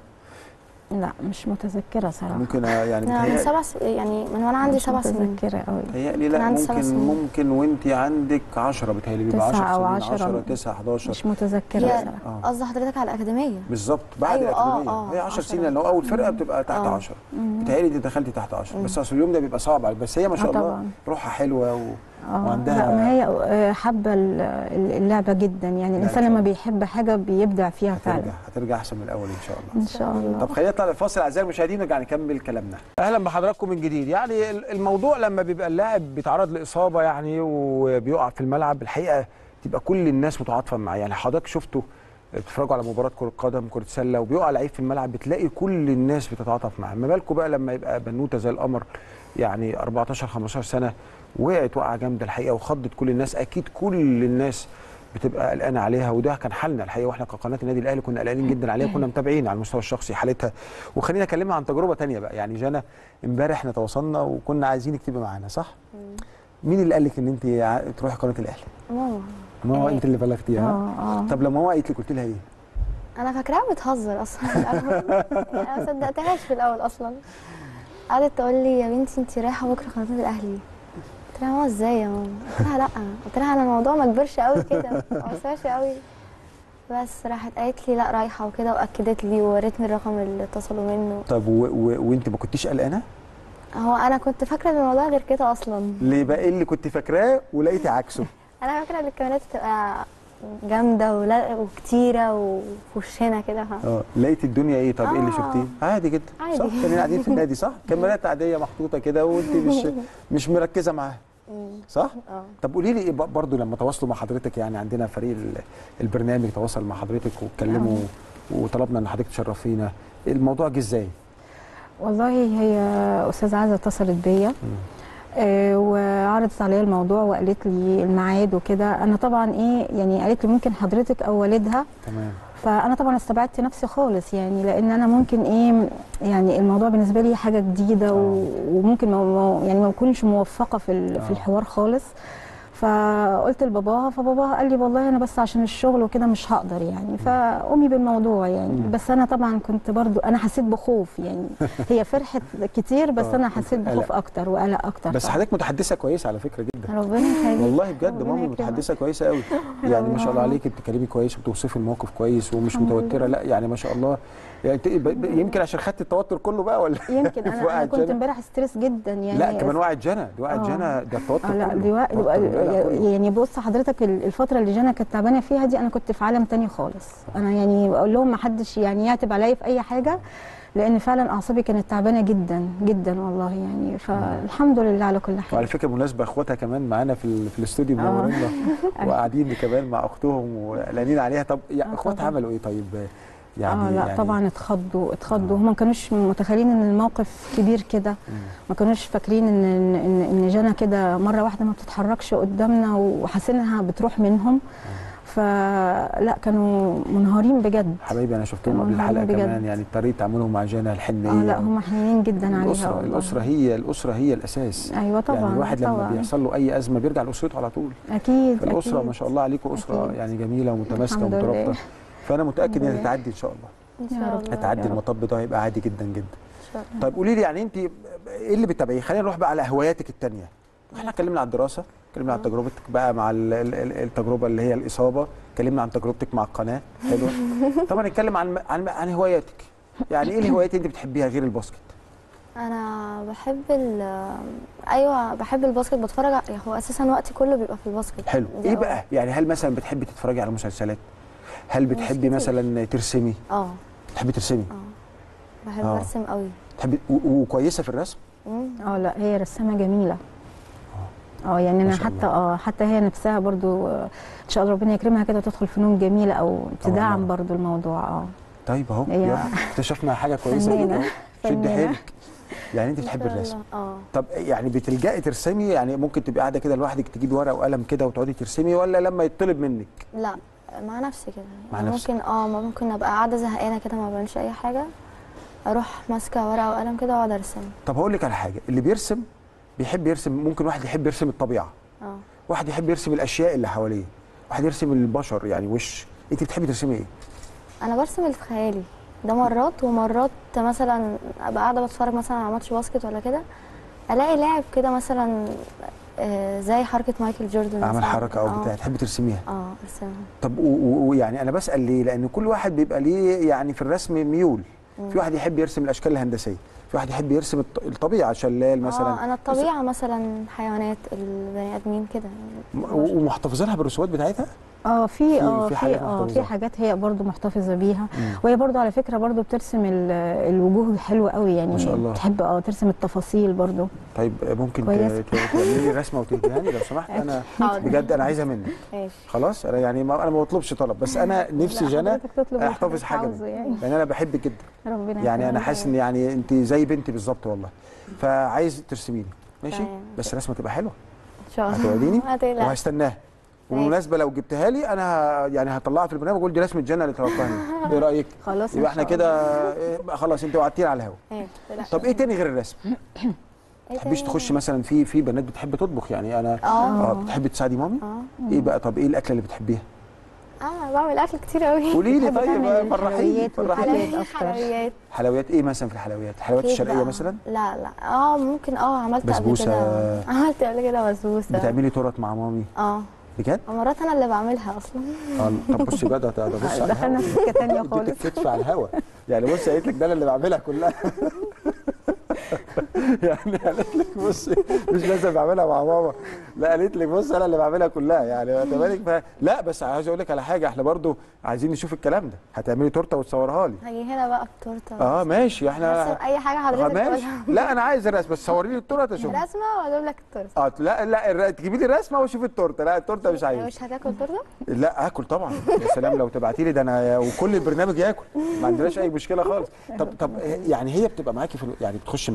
Speaker 3: لا مش متذكره صراحه
Speaker 1: ممكن آه، يعني
Speaker 2: لا، من
Speaker 1: متهيألي
Speaker 2: سبع س... يعني من وانا عندي
Speaker 3: مش
Speaker 2: سبع سنين
Speaker 3: متذكره قوي
Speaker 1: متهيألي
Speaker 2: كان
Speaker 1: لا
Speaker 2: عندي سبع
Speaker 1: ممكن
Speaker 2: سنين.
Speaker 1: ممكن وانت عندك 10 بتهيألي بيبقى 10
Speaker 3: تسعة أو
Speaker 1: سنين
Speaker 3: 10
Speaker 1: 10 9 11
Speaker 3: مش متذكره
Speaker 2: هي
Speaker 3: صراحه
Speaker 1: آه.
Speaker 2: قصدي حضرتك على الاكاديميه
Speaker 1: بالظبط بعد
Speaker 2: أيوة، آه،
Speaker 1: الأكاديمية
Speaker 2: آه،
Speaker 1: هي 10
Speaker 2: عشرة.
Speaker 1: سنين لان هو اول فرقه بتبقى تحت
Speaker 2: آه.
Speaker 1: 10 بتهيألي انت دخلتي تحت 10 بس اصل اليوم ده بيبقى صعب عليك بس هي ما شاء
Speaker 3: آه،
Speaker 1: الله
Speaker 3: طبعاً.
Speaker 1: روحها حلوه و...
Speaker 3: اه
Speaker 1: وعندها-
Speaker 3: لا ما هي آه، حابه ال- ال- اللعبه جدا يعني
Speaker 1: إن
Speaker 3: الانسان
Speaker 1: شاء
Speaker 3: لما
Speaker 1: الله.
Speaker 3: بيحب حاجه بيبدع فيها
Speaker 1: هترجع
Speaker 3: فعلا
Speaker 1: هترجع احسن من الاول ان شاء الله
Speaker 3: ان شاء الله
Speaker 1: طب خلينا نطلع الفاصل اعزائي المشاهدين ونرجع نكمل كلامنا اهلا بحضراتكم من جديد يعني ال- الموضوع لما بيبقى اللاعب بيتعرض لاصابه يعني وبيقع في الملعب الحقيقه تبقى كل الناس متعاطفه معاه يعني حضرتك شفتوا بتتفرجوا على مباراه كره قدم كره سله وبيقع لعيب في الملعب بتلاقي كل الناس بتتعاطف معاه ما بالكم بقى لما يبقى بنوته زي القمر يعني 14 15 سنه وقعت وقعه جامده الحقيقه وخضت كل الناس اكيد كل الناس بتبقى قلقانه عليها وده كان حالنا الحقيقه واحنا كقناه النادي الاهلي كنا قلقانين جدا عليها كنا متابعين على المستوى الشخصي حالتها وخلينا اكلمها عن تجربه تانية بقى يعني جانا امبارح احنا تواصلنا وكنا عايزينك تبقي معانا صح؟ مين اللي قال لك ان انت ع- تروحي قناه الاهلي؟
Speaker 2: ماما
Speaker 1: ماما
Speaker 2: إيه.
Speaker 1: انت اللي بلغتيها
Speaker 3: اه اه
Speaker 1: طب لما ماما قالت لك قلت لها ايه؟
Speaker 2: انا فاكراها بتهزر اصلا في الاول يعني انا ما صدقتهاش في الاول اصلا قعدت تقول لي يا بنتي انت رايحه بكره قناه الاهلي قلت لها ماما ازاي يا ماما قلت لها لا قلت لها انا الموضوع ما كبرش قوي كده ما وسعش قوي بس راحت قالت لي لا رايحه وكده واكدت لي وورتني الرقم اللي اتصلوا منه
Speaker 1: طب و... و... وانت ما كنتيش قلقانه؟
Speaker 2: هو انا كنت فاكره ان الموضوع غير كده اصلا
Speaker 1: ليه بقى ايه اللي كنت فاكراه ولقيتي عكسه؟
Speaker 2: انا فاكره ان الكاميرات تبقى جامده ولا وكتيره وفي وشنا كده ها
Speaker 1: اه لقيتي الدنيا ايه طب ايه اللي
Speaker 2: آه.
Speaker 1: شفتيه؟ عادي جدا
Speaker 2: عادي.
Speaker 1: صح كانوا قاعدين في النادي صح؟ كاميرات عاديه محطوطه كده وانت مش مش مركزه معاها
Speaker 2: مم.
Speaker 1: صح؟
Speaker 2: اه
Speaker 1: طب قولي لي إيه ب- برضو لما تواصلوا مع حضرتك يعني عندنا فريق ال- البرنامج تواصل مع حضرتك واتكلموا وطلبنا ان حضرتك تشرفينا الموضوع جه ازاي؟
Speaker 3: والله هي استاذه عايزه اتصلت بيا آه، وعرضت عليا الموضوع وقالت لي الميعاد وكده انا طبعا ايه يعني قالت لي ممكن حضرتك او والدها
Speaker 1: تمام
Speaker 3: فانا طبعا استبعدت نفسي خالص يعني لان انا ممكن ايه يعني الموضوع بالنسبه لي حاجه جديده و- وممكن ما ما- يعني ما اكونش موفقه في ال-
Speaker 1: آه.
Speaker 3: في الحوار خالص فقلت لباباها فباباها قال لي والله انا بس عشان الشغل وكده مش هقدر يعني فقومي بالموضوع يعني
Speaker 1: مم.
Speaker 3: بس انا طبعا كنت برضو انا حسيت بخوف يعني هي فرحت كتير بس
Speaker 1: آه،
Speaker 3: انا حسيت
Speaker 1: قلق.
Speaker 3: بخوف اكتر وقلق اكتر
Speaker 1: بس
Speaker 3: طبعاً.
Speaker 1: حضرتك متحدثه كويس على فكره جدا
Speaker 2: ربنا يخليك
Speaker 1: والله بجد
Speaker 3: ربنا
Speaker 1: مامي
Speaker 3: يكرمك.
Speaker 1: متحدثه كويسه قوي يعني ما شاء الله عليكي بتتكلمي كويس وبتوصفي الموقف كويس ومش
Speaker 3: الحمد
Speaker 1: متوتره لا يعني ما شاء الله يعني ت- ب- ب- يمكن عشان خدت التوتر كله بقى ولا
Speaker 3: يمكن انا, أنا
Speaker 1: وقعت
Speaker 3: كنت
Speaker 1: جنى؟
Speaker 3: امبارح ستريس جدا يعني
Speaker 1: لا كمان وقعت جنى دي وقعت
Speaker 3: آه.
Speaker 1: جنى ده التوتر
Speaker 3: اه لا
Speaker 1: كله.
Speaker 3: دي وق-
Speaker 1: التوتر والقلق كله.
Speaker 3: يعني بص حضرتك ال- الفتره اللي جانا كانت تعبانه فيها دي انا كنت في عالم تاني خالص انا يعني بقول لهم ما حدش يعني يعتب عليا في اي حاجه لان فعلا اعصابي كانت تعبانه جدا جدا والله يعني فالحمد لله على كل
Speaker 1: وعلى
Speaker 3: حال
Speaker 1: فكره بالمناسبه اخواتها كمان معانا في ال- في الاستوديو
Speaker 3: آه.
Speaker 1: منورينا وقاعدين كمان مع اختهم وقلقانين عليها طب يعني
Speaker 3: آه
Speaker 1: اخواتها
Speaker 3: طبعاً.
Speaker 1: عملوا ايه طيب يعني
Speaker 3: اه لا
Speaker 1: يعني
Speaker 3: طبعا اتخضوا اتخضوا هم ما كانوش متخيلين ان الموقف كبير كده
Speaker 1: مم. ما
Speaker 3: ما كانوش فاكرين ان ان ان, إن جانا كده مره واحده ما بتتحركش قدامنا وحاسين انها بتروح منهم فلا كانوا منهارين بجد
Speaker 1: حبايبي انا شفتهم قبل
Speaker 3: والله
Speaker 1: الحلقه
Speaker 3: بجد.
Speaker 1: كمان يعني طريقه تعاملهم مع جنى الحنيه
Speaker 3: اه لا هم حنينين جدا عليها
Speaker 1: الاسره
Speaker 3: والله.
Speaker 1: الاسره هي الاسره هي الاساس
Speaker 3: ايوه طبعا
Speaker 1: يعني الواحد لما
Speaker 3: طبعا
Speaker 1: بيحصل له اي ازمه بيرجع لاسرته على طول
Speaker 3: اكيد
Speaker 1: فالاسره
Speaker 3: أكيد.
Speaker 1: ما شاء الله عليكم اسره
Speaker 3: أكيد.
Speaker 1: يعني جميله ومتماسكه
Speaker 3: الحمد لله.
Speaker 1: ومترابطه فانا متاكد
Speaker 3: الحمد
Speaker 1: ان
Speaker 3: لله.
Speaker 1: هتعدي ان شاء الله
Speaker 2: ان
Speaker 3: يا
Speaker 2: شاء
Speaker 3: رب.
Speaker 2: الله
Speaker 1: هتعدي
Speaker 3: يا رب.
Speaker 1: المطب ده هيبقى عادي جدا جدا
Speaker 2: ان شاء الله
Speaker 1: طيب قولي لي يعني انت ايه اللي بتتابعيه خلينا نروح بقى على هواياتك التانية احنا اتكلمنا على الدراسه اتكلمنا عن تجربتك بقى مع ال- ال- ال- التجربه اللي هي الاصابه اتكلمنا عن تجربتك مع القناه حلوه طبعا نتكلم عن عن عن هواياتك يعني ايه الهوايات اللي انت بتحبيها غير الباسكت
Speaker 2: انا بحب ال ايوه بحب الباسكت بتفرج ع- هو اساسا وقتي كله بيبقى في الباسكت
Speaker 1: حلو
Speaker 2: دي
Speaker 1: ايه
Speaker 2: أول-
Speaker 1: بقى يعني هل مثلا بتحبي تتفرجي على مسلسلات هل بتحبي
Speaker 2: كتير.
Speaker 1: مثلا ترسمي
Speaker 2: اه
Speaker 1: بتحبي ترسمي
Speaker 2: اه بحب
Speaker 1: آه.
Speaker 2: ارسم قوي
Speaker 1: تحبي و- وكويسه في الرسم
Speaker 2: مم.
Speaker 3: اه لا هي رسامه جميله اه يعني انا
Speaker 1: ما شاء
Speaker 3: حتى اه حتى هي نفسها برضو آه، ان شاء الله ربنا يكرمها كده تدخل فنون جميله او تدعم
Speaker 1: الله.
Speaker 3: برضو الموضوع اه
Speaker 1: طيب اهو
Speaker 3: هي
Speaker 1: يلا، اكتشفنا حاجه كويسه
Speaker 3: فنانة.
Speaker 1: جدا أهو. شد
Speaker 3: فنانة.
Speaker 1: حيلك يعني انت
Speaker 2: إن
Speaker 1: بتحبي
Speaker 2: شاء
Speaker 1: الرسم
Speaker 2: الله. اه
Speaker 1: طب يعني بتلجئي ترسمي يعني ممكن تبقي قاعده كده لوحدك تجيبي ورقه وقلم كده وتقعدي ترسمي ولا لما يطلب منك
Speaker 2: لا مع نفسي كده
Speaker 1: مع
Speaker 2: يعني
Speaker 1: نفسك.
Speaker 2: ممكن اه ممكن ابقى قاعده زهقانه كده ما بعملش اي حاجه اروح ماسكه ورقه وقلم كده واقعد ارسم
Speaker 1: طب هقول لك على حاجه اللي بيرسم بيحب يرسم ممكن واحد يحب يرسم الطبيعه
Speaker 2: اه
Speaker 1: واحد يحب يرسم الاشياء اللي حواليه واحد يرسم البشر يعني وش انت بتحبي ترسمي ايه
Speaker 2: انا برسم اللي في خيالي ده مرات ومرات مثلا ابقى قاعده بتفرج مثلا على ماتش باسكت ولا كده الاقي لاعب كده مثلا آه، زي حركه مايكل جوردن
Speaker 1: اعمل
Speaker 2: مثلاً.
Speaker 1: حركه او
Speaker 2: آه.
Speaker 1: بتاع تحبي ترسميها
Speaker 2: اه ارسمها
Speaker 1: طب و- و- ويعني انا بسال ليه لان كل واحد بيبقى ليه يعني في الرسم ميول في واحد يحب يرسم الاشكال الهندسيه في واحد يحب يرسم الط- الطبيعه شلال مثلا
Speaker 2: اه انا الطبيعه مثلا حيوانات البني ادمين كده
Speaker 1: م-
Speaker 2: يعني
Speaker 1: و- ومحتفظينها بالرسومات بتاعتها
Speaker 3: اه في اه
Speaker 1: في
Speaker 3: في
Speaker 1: حاجات
Speaker 3: اه
Speaker 1: محتفظة.
Speaker 3: في حاجات هي برضو محتفظه بيها
Speaker 1: مم.
Speaker 3: وهي برضو على فكره برضو بترسم ال- الوجوه حلوه قوي يعني
Speaker 1: ما شاء الله.
Speaker 3: بتحب اه ترسم التفاصيل برضو
Speaker 1: طيب ممكن ت-
Speaker 3: كويسة.
Speaker 1: ت- تعملي لي رسمه وتديهاني لو سمحت انا
Speaker 2: حاضر.
Speaker 1: بجد انا عايزها منك
Speaker 2: ماشي
Speaker 1: خلاص انا يعني ما انا ما بطلبش طلب بس انا نفسي
Speaker 3: لا،
Speaker 1: جنى
Speaker 3: حضرتك تطلب اللي
Speaker 1: احتفظ
Speaker 3: حضرتك
Speaker 1: حاجه
Speaker 3: عاوزه
Speaker 1: منك
Speaker 3: يعني
Speaker 1: لان انا بحبك جدا
Speaker 3: ربنا
Speaker 1: يعني انا
Speaker 3: يخليك.
Speaker 1: حاسس ان يعني انت زي بنتي بالظبط والله فعايز ترسميني ماشي
Speaker 2: تمام.
Speaker 1: بس رسمه تبقى حلوه
Speaker 2: ان شاء الله
Speaker 1: هتوعديني
Speaker 2: ما تقلقش
Speaker 1: وهستناها وبالمناسبه لو جبتها لي انا ه- يعني هطلعها في البرنامج واقول دي رسمه جنى اللي طلبتها مني ايه رايك
Speaker 3: خلاص إن
Speaker 1: يبقى احنا
Speaker 3: شاء
Speaker 1: كده إيه، بقى خلاص انت وعدتيني على الهوا
Speaker 2: ايه تقلقش.
Speaker 1: طب ايه تاني غير الرسم
Speaker 2: إيه
Speaker 1: ما تحبيش
Speaker 2: تاني؟
Speaker 1: تخشي مثلا في في بنات بتحب تطبخ يعني انا
Speaker 2: اه
Speaker 1: اه بتحبي تساعدي مامي
Speaker 2: اه
Speaker 1: ايه بقى طب ايه الاكله اللي بتحبيها
Speaker 2: اه بعمل اكل كتير قوي
Speaker 1: قولي لي
Speaker 3: بتحبي
Speaker 1: طيب
Speaker 3: تعمل
Speaker 1: فرحيني
Speaker 3: حلويات
Speaker 1: فرحيني
Speaker 3: وحلويات
Speaker 2: حلويات
Speaker 3: أكتر.
Speaker 2: حلويات
Speaker 1: حلويات ايه مثلا في الحلويات الحلويات
Speaker 2: كيك
Speaker 1: الشرقيه
Speaker 2: بقى.
Speaker 1: مثلا
Speaker 2: لا لا اه ممكن اه عملت قبل
Speaker 1: بسبوسة.
Speaker 2: كده عملت قبل كده بسبوسه
Speaker 1: بتعملي تورت مع مامي
Speaker 2: اه
Speaker 1: بجد
Speaker 2: مرات انا اللي بعملها اصلا
Speaker 1: اه طب بصي بقى ده ده ده بصي على
Speaker 3: دخلنا
Speaker 1: الهوا.
Speaker 3: في سكه ثانيه
Speaker 1: اديتك
Speaker 3: خالص
Speaker 1: كتف على الهوا يعني بصي قالت لك ده انا اللي بعملها كلها يعني قالت لك بصي مش لازم بعملها مع ماما لا قالت لك بصي انا اللي بعملها كلها يعني واخد بالك ف- لا بس عايز اقول لك على حاجه احنا برضو عايزين نشوف الكلام ده هتعملي تورته وتصورها لي
Speaker 2: هاجي هنا بقى بتورته
Speaker 1: اه ماشي احنا
Speaker 2: رسم اي حاجه
Speaker 1: آه،
Speaker 2: حضرتك
Speaker 1: ماشي
Speaker 2: تقولها
Speaker 1: لا انا عايز الرسم بس صوري لي التورته اشوف
Speaker 2: رسمه واجيب لك التورته
Speaker 1: اه لا لا الر- تجيبي لي الرسمه واشوف التورته لا التورته مش عايز
Speaker 2: مش هتاكل تورته
Speaker 1: لا اكل طبعا يا سلام لو تبعتي لي ده انا وكل البرنامج ياكل ما عندناش اي مشكله خالص طب طب يعني هي بتبقى معاكي في ال- يعني بتخش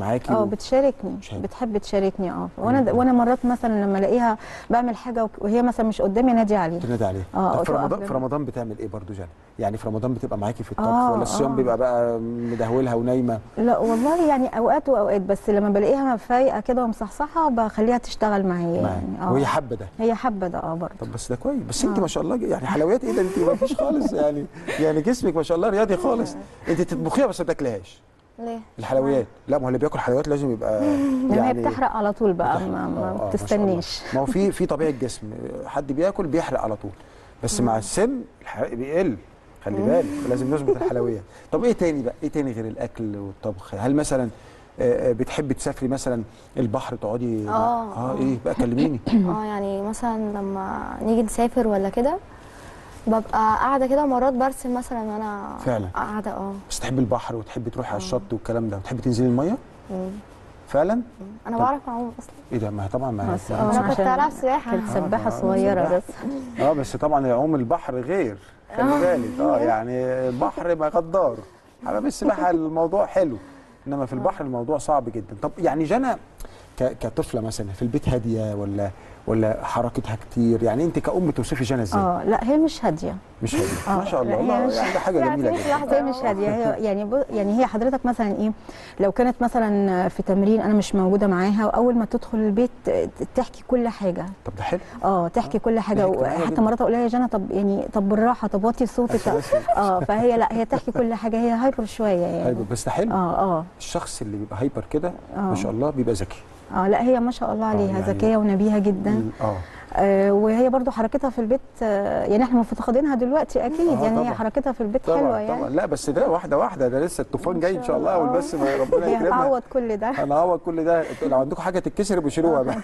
Speaker 1: معاكي
Speaker 3: اه
Speaker 1: و-
Speaker 3: بتشاركني
Speaker 1: شارك.
Speaker 3: بتحب تشاركني اه وانا وانا مرات مثلا لما الاقيها بعمل حاجه وهي مثلا مش قدامي نادي عليها
Speaker 1: تنادي عليها
Speaker 3: اه،
Speaker 1: طب في
Speaker 3: تقف
Speaker 1: رمضان
Speaker 3: جنبي.
Speaker 1: في رمضان بتعمل ايه برضو جانا يعني في رمضان بتبقى معاكي في الطبخ
Speaker 3: اه،
Speaker 1: ولا الصيام
Speaker 3: اه.
Speaker 1: بيبقى بقى مدهولها ونايمه
Speaker 3: لا والله يعني اوقات واوقات بس لما بلاقيها فايقه كده ومصحصحه بخليها تشتغل معايا
Speaker 1: معاك
Speaker 3: يعني اه
Speaker 1: وهي حابه ده
Speaker 3: هي حابه ده اه برضه
Speaker 1: طب بس ده كويس بس انت
Speaker 3: اه.
Speaker 1: ما شاء الله يعني حلويات ايه ده انت ما فيش خالص يعني يعني جسمك ما شاء الله رياضي خالص انت تطبخيها بس ما تاكلهاش
Speaker 2: ليه
Speaker 1: الحلويات لا ما هو اللي بياكل حلويات لازم يبقى
Speaker 3: يعني هي بتحرق على طول بقى
Speaker 1: بتحرق.
Speaker 3: ما,
Speaker 1: آه، آه،
Speaker 3: ما
Speaker 1: ما شاء
Speaker 3: بتستنيش
Speaker 1: الله. ما هو في في طبيعه جسم حد بياكل بيحرق على طول بس مع السن الحرق بيقل خلي بالك لازم نظبط الحلويات طب ايه تاني بقى ايه تاني غير الاكل والطبخ هل مثلا آه، آه، بتحبي تسافري مثلا البحر تقعدي
Speaker 2: آه،
Speaker 1: اه
Speaker 2: آه.
Speaker 1: ايه بقى كلميني
Speaker 2: اه يعني مثلا لما نيجي نسافر ولا كده ببقى قاعده كده مرات برسم مثلا وانا
Speaker 1: فعلا.
Speaker 2: قاعده اه
Speaker 1: بس تحبي البحر وتحبي تروحي على الشط والكلام ده وتحبي تنزلي الميه
Speaker 2: مم.
Speaker 1: فعلا
Speaker 2: انا
Speaker 1: طب-
Speaker 2: بعرف اعوم اصلا
Speaker 1: ايه ده ما هي طبعا ما
Speaker 3: بس-
Speaker 1: هي
Speaker 3: آه.
Speaker 2: انا كنت
Speaker 3: عشان
Speaker 2: العب سباحه
Speaker 3: كانت سباحه
Speaker 1: آه،
Speaker 3: صغيره
Speaker 1: سباحة.
Speaker 3: بس
Speaker 1: اه بس طبعا يعوم البحر غير خلي بالك اه يعني البحر ما غدار حمام السباحه الموضوع حلو انما في البحر الموضوع صعب جدا طب يعني جنى ك- كطفله مثلا في البيت هاديه ولا ولا حركتها كتير يعني انت كأم توصفي جنى ازاي
Speaker 3: اه لا هي مش هاديه
Speaker 1: مش هاديه
Speaker 3: آه،
Speaker 1: ما شاء الله
Speaker 3: لا، هي
Speaker 1: الله
Speaker 3: مش-
Speaker 1: يعني ده حاجه
Speaker 2: يعني
Speaker 1: جميله
Speaker 2: في
Speaker 1: جدا
Speaker 2: لحظة
Speaker 3: هي مش هاديه هي يعني ب... يعني هي حضرتك مثلا ايه لو كانت مثلا في تمرين انا مش موجوده معاها واول ما تدخل البيت تحكي كل حاجه
Speaker 1: طب ده حلو
Speaker 3: اه تحكي كل حاجه
Speaker 1: هي اجتماعية
Speaker 3: وحتى
Speaker 1: جدا.
Speaker 3: مرات اقول لها يا جنى طب يعني طب بالراحه طب وطي صوتك
Speaker 1: عشان بس-
Speaker 3: اه فهي لا هي تحكي كل حاجه هي هايبر شويه يعني
Speaker 1: هايبر بس ده حلو
Speaker 3: اه اه
Speaker 1: الشخص اللي بيبقى هايبر كده ما
Speaker 3: آه.
Speaker 1: شاء الله بيبقى ذكي
Speaker 3: اه لا هي ما شاء الله عليها
Speaker 1: يعني-
Speaker 3: ذكيه ونبيهه جدا
Speaker 1: اه
Speaker 3: آه وهي برضو حركتها في البيت آه يعني احنا مفتقدينها دلوقتي اكيد
Speaker 1: آه،
Speaker 3: يعني
Speaker 1: طبعا.
Speaker 3: هي حركتها في البيت
Speaker 1: طبعا
Speaker 3: حلوه
Speaker 1: طبعا
Speaker 3: يعني
Speaker 1: لا بس ده واحده واحده ده لسه الطوفان جاي ان شاء الله
Speaker 3: الله.
Speaker 1: والبس ما ربنا
Speaker 3: هي
Speaker 1: يكرمها
Speaker 3: هتعوض كل ده
Speaker 1: هنعوض كل ده لو عندكم حاجه تتكسر بشيلوها بقى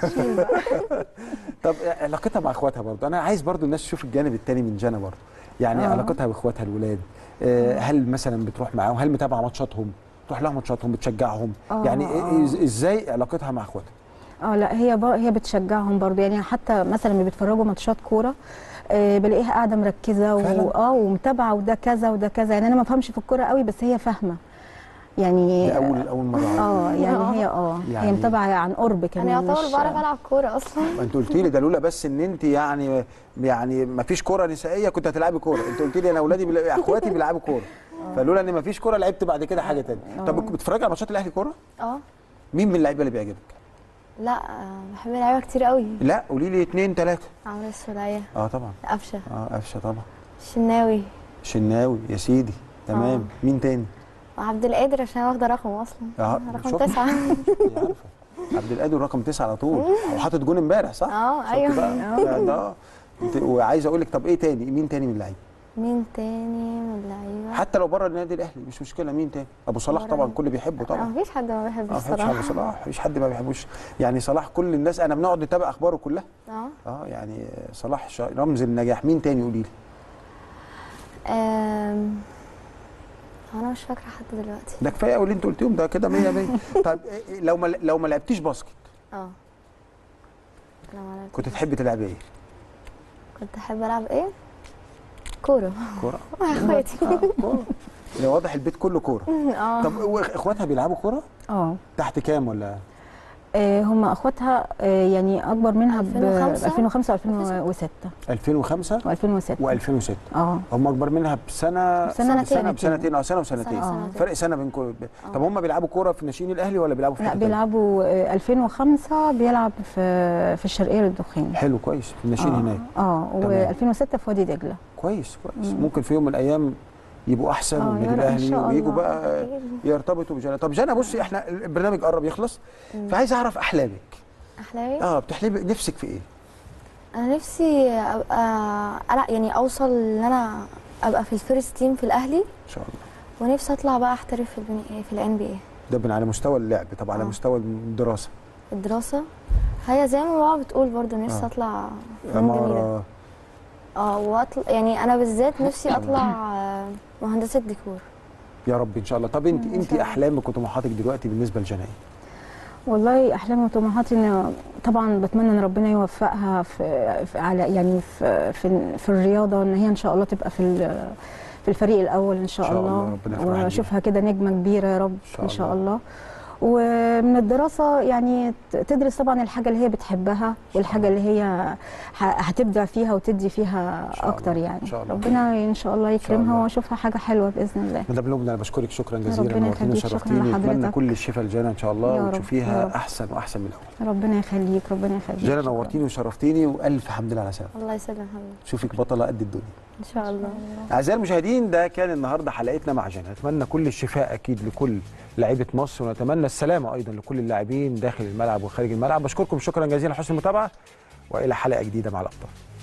Speaker 1: طب علاقتها مع اخواتها برضه انا عايز برضه الناس تشوف الجانب التاني من جنى برضه يعني
Speaker 3: آه.
Speaker 1: علاقتها باخواتها الولاد آه، هل مثلا بتروح معاهم هل متابعه ماتشاتهم تروح لها ماتشاتهم بتشجعهم
Speaker 3: آه،
Speaker 1: يعني إيه-
Speaker 3: آه.
Speaker 1: إز- ازاي علاقتها مع اخواتها
Speaker 3: اه لا هي بر... هي بتشجعهم برضو يعني حتى مثلا لما بيتفرجوا ماتشات كوره آه بلاقيها قاعده مركزه
Speaker 1: فعلا؟
Speaker 3: و... اه ومتابعه وده كذا وده كذا يعني انا ما بفهمش في الكوره قوي بس هي فاهمه يعني
Speaker 1: دي اول اول مره أعرف.
Speaker 3: اه يعني هي اه
Speaker 1: يعني-
Speaker 3: هي متابعه عن قرب كمان
Speaker 2: انا يعتبر
Speaker 3: مش-
Speaker 2: بعرف العب كوره اصلا
Speaker 1: ما انت قلت لي ده لولا بس ان انت يعني يعني ما فيش كوره نسائيه كنت هتلعبي كوره انت قلت لي انا اولادي بيلا- اخواتي بيلعبوا كوره فلولا ان ما فيش كوره لعبت بعد كده حاجه تانية طب بتتفرجي على ماتشات الاهلي كوره
Speaker 2: اه
Speaker 1: مين من اللعيبه اللي بيعجبك
Speaker 2: لا آه، بحب لعيبه كتير قوي
Speaker 1: لا قولي لي اثنين ثلاثه
Speaker 2: عمرو السولية
Speaker 1: اه طبعا
Speaker 2: قفشه
Speaker 1: اه قفشه طبعا
Speaker 2: الشناوي
Speaker 1: شناوي يا سيدي تمام
Speaker 2: آه.
Speaker 1: مين تاني
Speaker 2: وعبد القادر عشان واخده رقمه اصلا
Speaker 1: آه،
Speaker 2: رقم
Speaker 1: شكرا.
Speaker 2: تسعة
Speaker 1: يا عارفه عبد القادر رقم تسعه على طول وحاطط جون امبارح صح؟
Speaker 2: اه
Speaker 1: شفت
Speaker 2: ايوه
Speaker 1: بقى؟ ده- ده آه. انت- وعايز اقول لك طب ايه تاني مين تاني من اللعيبه؟
Speaker 2: مين تاني من اللعيبه
Speaker 1: حتى لو بره النادي الاهلي مش مشكله مين تاني؟ ابو صلاح
Speaker 2: بره
Speaker 1: طبعا
Speaker 2: النادي.
Speaker 1: كل بيحبه
Speaker 2: آه،
Speaker 1: طبعا
Speaker 2: مفيش حد ما بيحبش
Speaker 1: اه ما بيحبش ابو
Speaker 2: الصراحه
Speaker 1: صلاح مفيش حد ما بيحبوش يعني صلاح كل الناس انا بنقعد نتابع اخباره كلها
Speaker 2: اه
Speaker 1: اه يعني صلاح شا- رمز النجاح مين تاني قولي لي
Speaker 2: آم، انا مش فاكره حد دلوقتي
Speaker 1: ده كفايه قوي اللي انت قلتيهم ده كده 100 100 طيب إيه- إيه لو ما لو ما لعبتيش باسكت
Speaker 2: اه لا ما لعبتش.
Speaker 1: كنت تحبي تلعبي ايه؟
Speaker 2: كنت احب العب ايه كوره
Speaker 1: كوره
Speaker 2: مع اخواتي
Speaker 1: آه، كوره ده واضح البيت كله كوره
Speaker 2: اه
Speaker 1: طب واخواتها بيلعبوا كوره
Speaker 3: اه
Speaker 1: تحت كام ولا
Speaker 3: آه، هم اخواتها آه، يعني اكبر منها ب
Speaker 2: 2005
Speaker 3: 2005 و2006
Speaker 1: 2005
Speaker 3: و2006
Speaker 1: و2006
Speaker 3: اه
Speaker 1: هم اكبر منها بسنه
Speaker 3: بسنتين.
Speaker 1: بسنه بسنتين اه سنه وسنتين
Speaker 2: سنة وسنتين.
Speaker 1: فرق سنه بين كل طب هم بيلعبوا كوره في ناشئين الاهلي ولا بيلعبوا في
Speaker 3: لا
Speaker 1: حتة تانية؟
Speaker 3: بيلعبوا آه، 2005 بيلعب في في الشرقيه للدخان
Speaker 1: حلو كويس في الناشئين
Speaker 3: اه
Speaker 1: هناك
Speaker 3: اه
Speaker 1: تمام.
Speaker 3: و2006 في وادي دجله
Speaker 1: كويس كويس ممكن في يوم من الايام يبقوا احسن
Speaker 3: آه،
Speaker 1: من
Speaker 3: يا
Speaker 1: النادي
Speaker 3: رب إن
Speaker 1: الاهلي
Speaker 3: شاء
Speaker 1: ويجوا
Speaker 3: الله.
Speaker 1: بقى
Speaker 2: أكيد.
Speaker 1: يرتبطوا بجنى طب جنى بصي احنا البرنامج قرب يخلص فعايز اعرف احلامك
Speaker 2: احلامي
Speaker 1: اه بتحلمي نفسك في ايه
Speaker 2: انا نفسي ابقى ألع- يعني اوصل ان انا ابقى في الفيرست تيم في الاهلي
Speaker 1: ان شاء الله
Speaker 2: ونفسي اطلع بقى احترف في البني في الان بي اي
Speaker 1: ده من على مستوى اللعب طب على
Speaker 2: آه.
Speaker 1: مستوى الدراسه
Speaker 2: الدراسه هي زي ما بابا بتقول برضه نفسي
Speaker 1: آه.
Speaker 2: اطلع فنون جميله
Speaker 1: عماره
Speaker 2: اه واطلع يعني انا بالذات نفسي اطلع آه، مهندسه ديكور
Speaker 1: يا رب ان شاء الله طب انت
Speaker 2: إن
Speaker 1: انت
Speaker 2: شاء الله.
Speaker 1: احلامك وطموحاتك دلوقتي بالنسبه لجنى ايه
Speaker 3: والله احلامي وطموحاتي ان طبعا بتمنى ان ربنا يوفقها في, في على يعني في, في في الرياضه ان هي ان شاء الله تبقى في ال- في الفريق الاول ان شاء,
Speaker 1: إن شاء الله،
Speaker 3: الله
Speaker 1: ربنا يفرحك بيها.
Speaker 3: واشوفها كده نجمه كبيره يا رب
Speaker 1: إن شاء
Speaker 3: ان شاء
Speaker 1: الله.
Speaker 3: الله ومن الدراسه يعني ت- تدرس طبعا الحاجه اللي هي بتحبها والحاجه اللي هي ه- هتبدع فيها وتدي فيها
Speaker 1: شاء الله.
Speaker 3: اكتر يعني
Speaker 1: إن شاء الله.
Speaker 3: ربنا ان شاء الله
Speaker 1: شاء
Speaker 3: يكرمها
Speaker 1: الله.
Speaker 3: واشوفها حاجه حلوه باذن الله
Speaker 1: مدام لبنى انا بشكرك شكرا جزيلا
Speaker 3: ربنا
Speaker 1: نورتيني
Speaker 3: يخليك، شكراً
Speaker 1: وشرفتيني اتمنى
Speaker 3: لحضرتك.
Speaker 1: كل الشفاء لجانا ان شاء الله
Speaker 3: يا رب، يا
Speaker 1: وتشوفيها
Speaker 3: رب.
Speaker 1: احسن واحسن من الاول
Speaker 3: ربنا يخليك ربنا يخليك
Speaker 1: جانا
Speaker 3: شكراً.
Speaker 1: نورتيني وشرفتيني والف حمد لله على سلامتك
Speaker 2: الله يسلم حضرتك
Speaker 1: شوفك بطله قد الدنيا
Speaker 2: ان شاء الله
Speaker 1: اعزائي المشاهدين ده كان النهارده حلقتنا مع جانا نتمنى كل الشفاء اكيد لكل لعيبه مصر ونتمنى السلامه ايضا لكل اللاعبين داخل الملعب وخارج الملعب بشكركم شكرا جزيلا لحسن المتابعه والى حلقه جديده مع الابطال